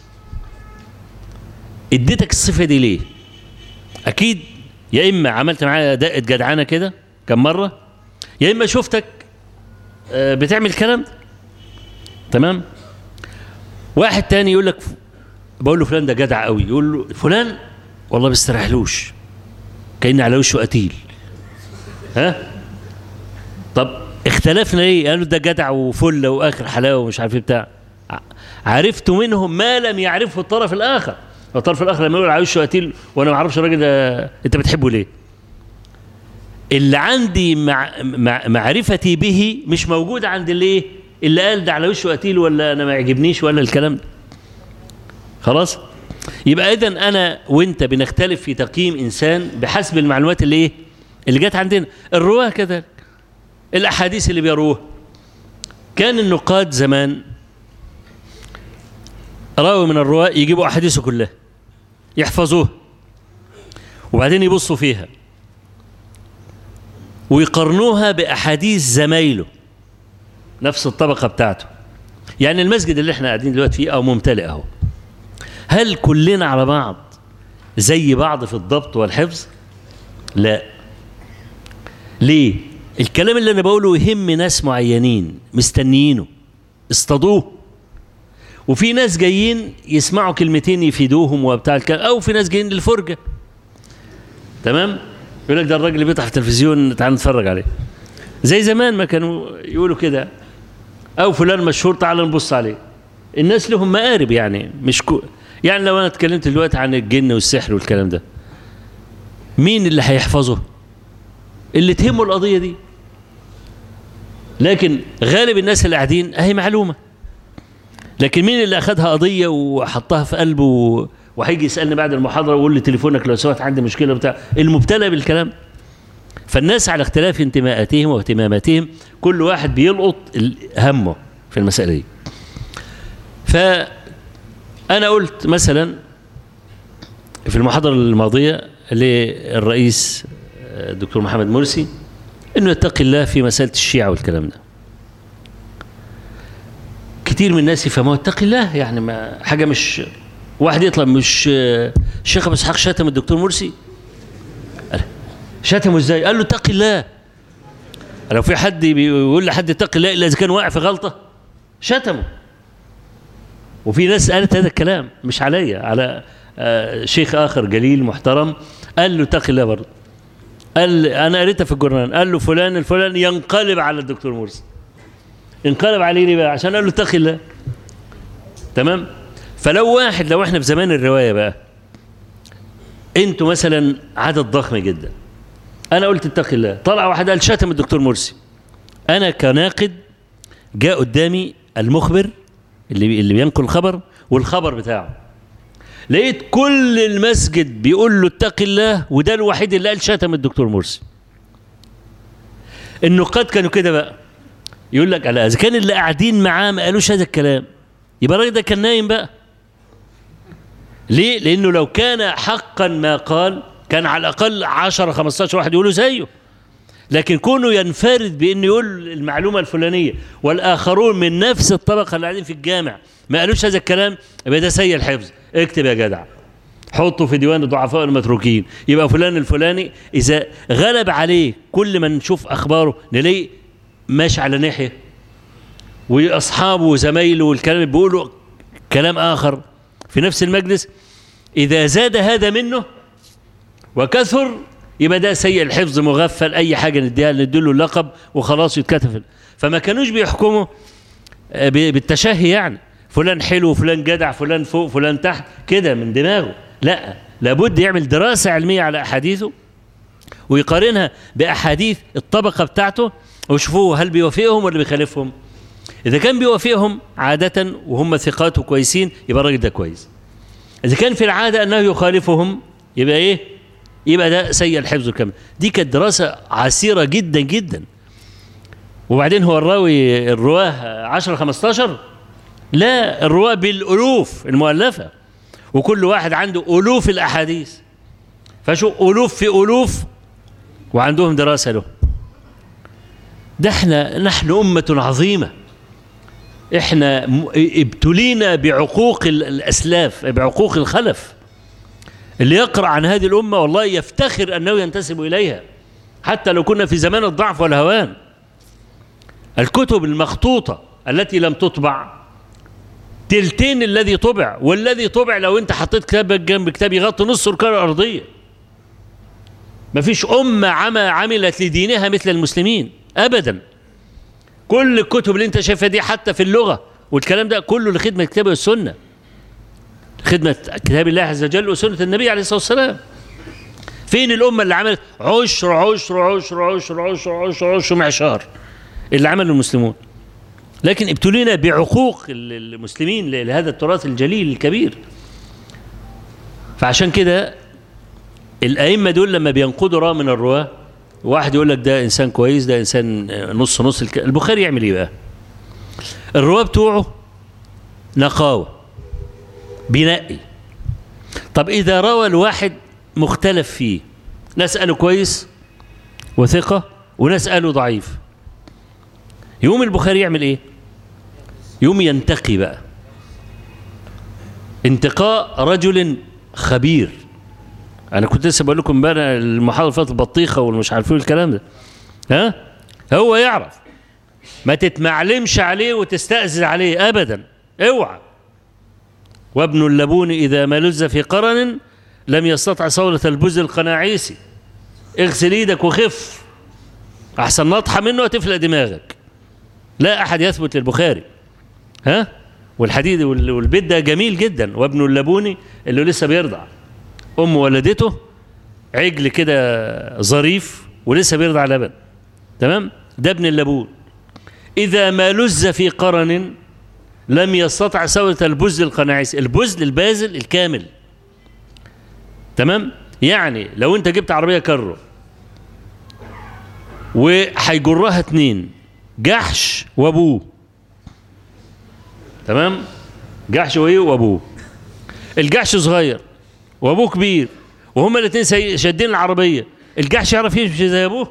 اديتك الصفه دي ليه اكيد يا اما عملت معايا دقه جدعانه كده كم مره يا اما شفتك آه، بتعمل كلام ده. تمام واحد تاني يقول لك بقول له فلان ده جدع قوي يقول له فلان والله بيستريحلوش كأن على وشه قتيل ها طب اختلفنا ايه قالوا ده جدع وفله واخر حلاوه ومش عارف ايه بتاع ع- عرفت منهم ما لم يعرفه الطرف الاخر الطرف الاخر لما يقول على وشه قتيل وانا ما اعرفش الراجل ده انت بتحبه ليه اللي عندي مع مع معرفتي به مش موجود عند اللي ايه اللي قال ده على وشه قتيل ولا انا ما يعجبنيش ولا الكلام ده خلاص يبقى اذا انا وانت بنختلف في تقييم انسان بحسب المعلومات اللي ايه اللي جت عندنا الرواه كذلك الاحاديث اللي بيروها كان النقاد زمان راوي من الرواه يجيبوا احاديثه كلها يحفظوها وبعدين يبصوا فيها ويقارنوها باحاديث زمايله نفس الطبقه بتاعته يعني المسجد اللي احنا قاعدين دلوقتي فيه او ممتلئ اهو هل كلنا على بعض زي بعض في الضبط والحفظ لا ليه الكلام اللي انا بقوله يهم ناس معينين مستنيينه اصطادوه وفي ناس جايين يسمعوا كلمتين يفيدوهم وبتاع الكلام او في ناس جايين للفرجه تمام يقول لك ده الراجل اللي بيطلع في التلفزيون تعال نتفرج عليه زي زمان ما كانوا يقولوا كده او فلان مشهور تعال نبص عليه الناس لهم مقارب يعني مش كو يعني لو انا اتكلمت دلوقتي عن الجن والسحر والكلام ده مين اللي هيحفظه اللي تهمه القضيه دي لكن غالب الناس اللي قاعدين اهي معلومه لكن مين اللي اخذها قضيه وحطها في قلبه و- وهيجي يسالني بعد المحاضره ويقول لي تليفونك لو سمحت عندي مشكله بتاع المبتلى بالكلام فالناس على اختلاف انتماءاتهم واهتماماتهم كل واحد بيلقط ال- همه في المساله دي فانا قلت مثلا في المحاضره الماضيه للرئيس آه، الدكتور محمد مرسي انه يتقي الله في مساله الشيعه والكلام ده كتير من الناس يفهموها اتقي الله يعني ما حاجه مش واحد يطلع مش آه، الشيخ ابو اسحاق شتم الدكتور مرسي قال- شتمه ازاي؟ قال له اتقي الله لو في حد بيقول لحد اتقي الله الا اذا كان واقع في غلطه شتمه وفي ناس قالت هذا الكلام مش عليا على آه، شيخ اخر جليل محترم قال له اتقي الله برضه قال انا قريتها في الجورنال قال له فلان الفلاني ينقلب على الدكتور مرسي انقلب عليه ليه بقى عشان قال له اتقي الله تمام فلو واحد لو احنا في زمان الروايه بقى انتوا مثلا عدد ضخم جدا انا قلت اتقي الله طلع واحد قال شتم الدكتور مرسي انا كناقد جاء قدامي المخبر اللي اللي بينقل الخبر والخبر بتاعه لقيت كل المسجد بيقول له اتقي الله وده الوحيد اللي قال شتم الدكتور مرسي النقاد كانوا كده بقى يقول لك على اذا كان اللي قاعدين معاه ما قالوش هذا الكلام يبقى الراجل ده كان نايم بقى ليه؟ لانه لو كان حقا ما قال كان على الاقل 10 15 واحد يقولوا زيه لكن كونه ينفرد بانه يقول المعلومه الفلانيه والاخرون من نفس الطبقه اللي قاعدين في الجامع ما قالوش هذا الكلام يبقى ده سيء الحفظ اكتب يا جدع حطه في ديوان الضعفاء المتروكين يبقى فلان الفلاني اذا غلب عليه كل ما نشوف اخباره نلاقيه ماشي على ناحيه واصحابه وزمايله والكلام اللي بيقولوا كلام اخر في نفس المجلس اذا زاد هذا منه وكثر يبقى ده سيء الحفظ مغفل اي حاجه نديها نديله اللقب وخلاص يتكتف فما كانوش بيحكموا آه، ب- بالتشهي يعني فلان حلو فلان جدع فلان فوق فلان تحت كده من دماغه لا لابد يعمل دراسه علميه على احاديثه ويقارنها باحاديث الطبقه بتاعته ويشوفوه هل بيوافقهم ولا بيخالفهم اذا كان بيوافقهم عاده وهم ثقات وكويسين يبقى الراجل ده كويس اذا كان في العاده انه يخالفهم يبقى ايه يبقى ده سيء الحفظ كمان دي كانت دراسه عسيره جدا جدا وبعدين هو الراوي الرواه 10 15 لا الرواه بالالوف المؤلفه وكل واحد عنده الوف الاحاديث فشو الوف في الوف وعندهم دراسه له ده احنا نحن امه عظيمه احنا م- ابتلينا بعقوق ال- الاسلاف بعقوق الخلف اللي يقرا عن هذه الامه والله يفتخر انه ينتسب اليها حتى لو كنا في زمان الضعف والهوان الكتب المخطوطه التي لم تطبع تلتين الذي طبع والذي طبع لو انت حطيت كتابك جنب كتاب يغطي نص الكره الارضيه مفيش امه عم عملت لدينها مثل المسلمين ابدا كل الكتب اللي انت شايفها دي حتى في اللغه والكلام ده كله لخدمه الكتاب والسنه خدمه كتاب الله عز وجل وسنه النبي عليه الصلاه والسلام فين الامه اللي عملت عشر عشر عشر عشر عشر عشر عشر معشار اللي عمله المسلمون لكن ابتلينا بعقوق ال- المسلمين لهذا التراث الجليل الكبير فعشان كده الأئمة دول لما بينقضوا راء من الرواة واحد يقول لك ده إنسان كويس ده إنسان آه، نص نص الك... البخاري يعمل إيه بقى؟ الرواة بتوعه نقاوة بينقي طب إذا روى الواحد مختلف فيه ناس قالوا كويس وثقة وناس قالوا ضعيف يوم البخاري يعمل ايه يوم ينتقي بقى انتقاء رجل خبير انا كنت لسه بقول لكم بقى المحاضره فاتت البطيخه والمش عارفين الكلام ده ها هو يعرف ما تتمعلمش عليه وتستأذن عليه ابدا اوعى وابن اللبون اذا ما لز في قرن لم يستطع صولة البز القناعيسي اغسل ايدك وخف احسن نطحه منه وتفلق دماغك لا احد يثبت للبخاري ها والحديد وال- والبيت ده جميل جدا وابن اللبوني اللي لسه بيرضع ام ولدته عجل كده ظريف ولسه بيرضع لبن تمام ده ابن اللبون اذا ما لز في قرن لم يستطع سوله البز القناعيس البز البازل الكامل تمام يعني لو انت جبت عربيه كرو وهيجرها اتنين جحش وابوه تمام جحش وايه وابوه الجحش صغير وابوه كبير وهما الاثنين سي- شادين العربيه الجحش يعرف يمشي زي ابوه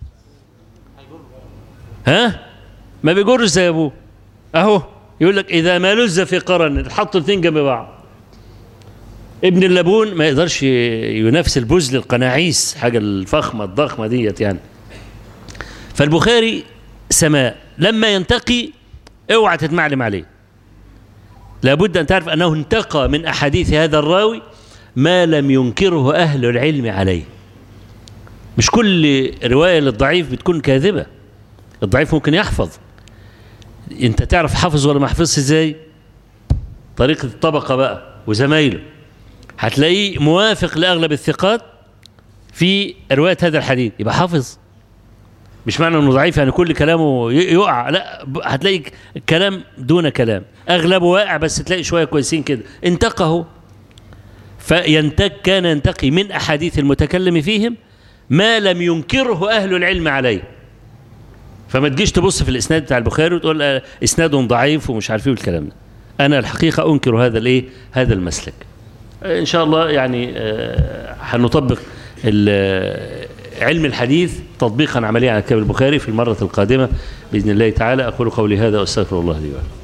ها ما بيجرش زي ابوه اهو يقول لك اذا ما لز في قرن حطوا الاثنين جنب بعض ابن اللبون ما يقدرش ينافس البزل القناعيس حاجه الفخمه الضخمه ديت يعني فالبخاري سماء لما ينتقي اوعى تتمعلم عليه لابد ان تعرف انه انتقى من احاديث هذا الراوي ما لم ينكره اهل العلم عليه مش كل روايه للضعيف بتكون كاذبه الضعيف ممكن يحفظ انت تعرف حافظ ولا ما حفظش ازاي طريقه الطبقه بقى وزمايله هتلاقيه موافق لاغلب الثقات في روايه هذا الحديث يبقى حافظ مش معنى انه ضعيف يعني كل كلامه ي- يقع لا ب- هتلاقي ك- كلام دون كلام اغلبه واقع بس تلاقي شويه كويسين كده انتقه فينتق كان ينتقي من احاديث المتكلم فيهم ما لم ينكره اهل العلم عليه فما تجيش تبص في الاسناد بتاع البخاري وتقول آه، اسناد ضعيف ومش عارف ايه والكلام ده انا الحقيقه انكر هذا الايه هذا المسلك ان شاء الله يعني آه، هنطبق ال- علم الحديث تطبيقا عمليا على كتاب البخاري في المره القادمه باذن الله تعالى اقول قولي هذا واستغفر الله لي ولكم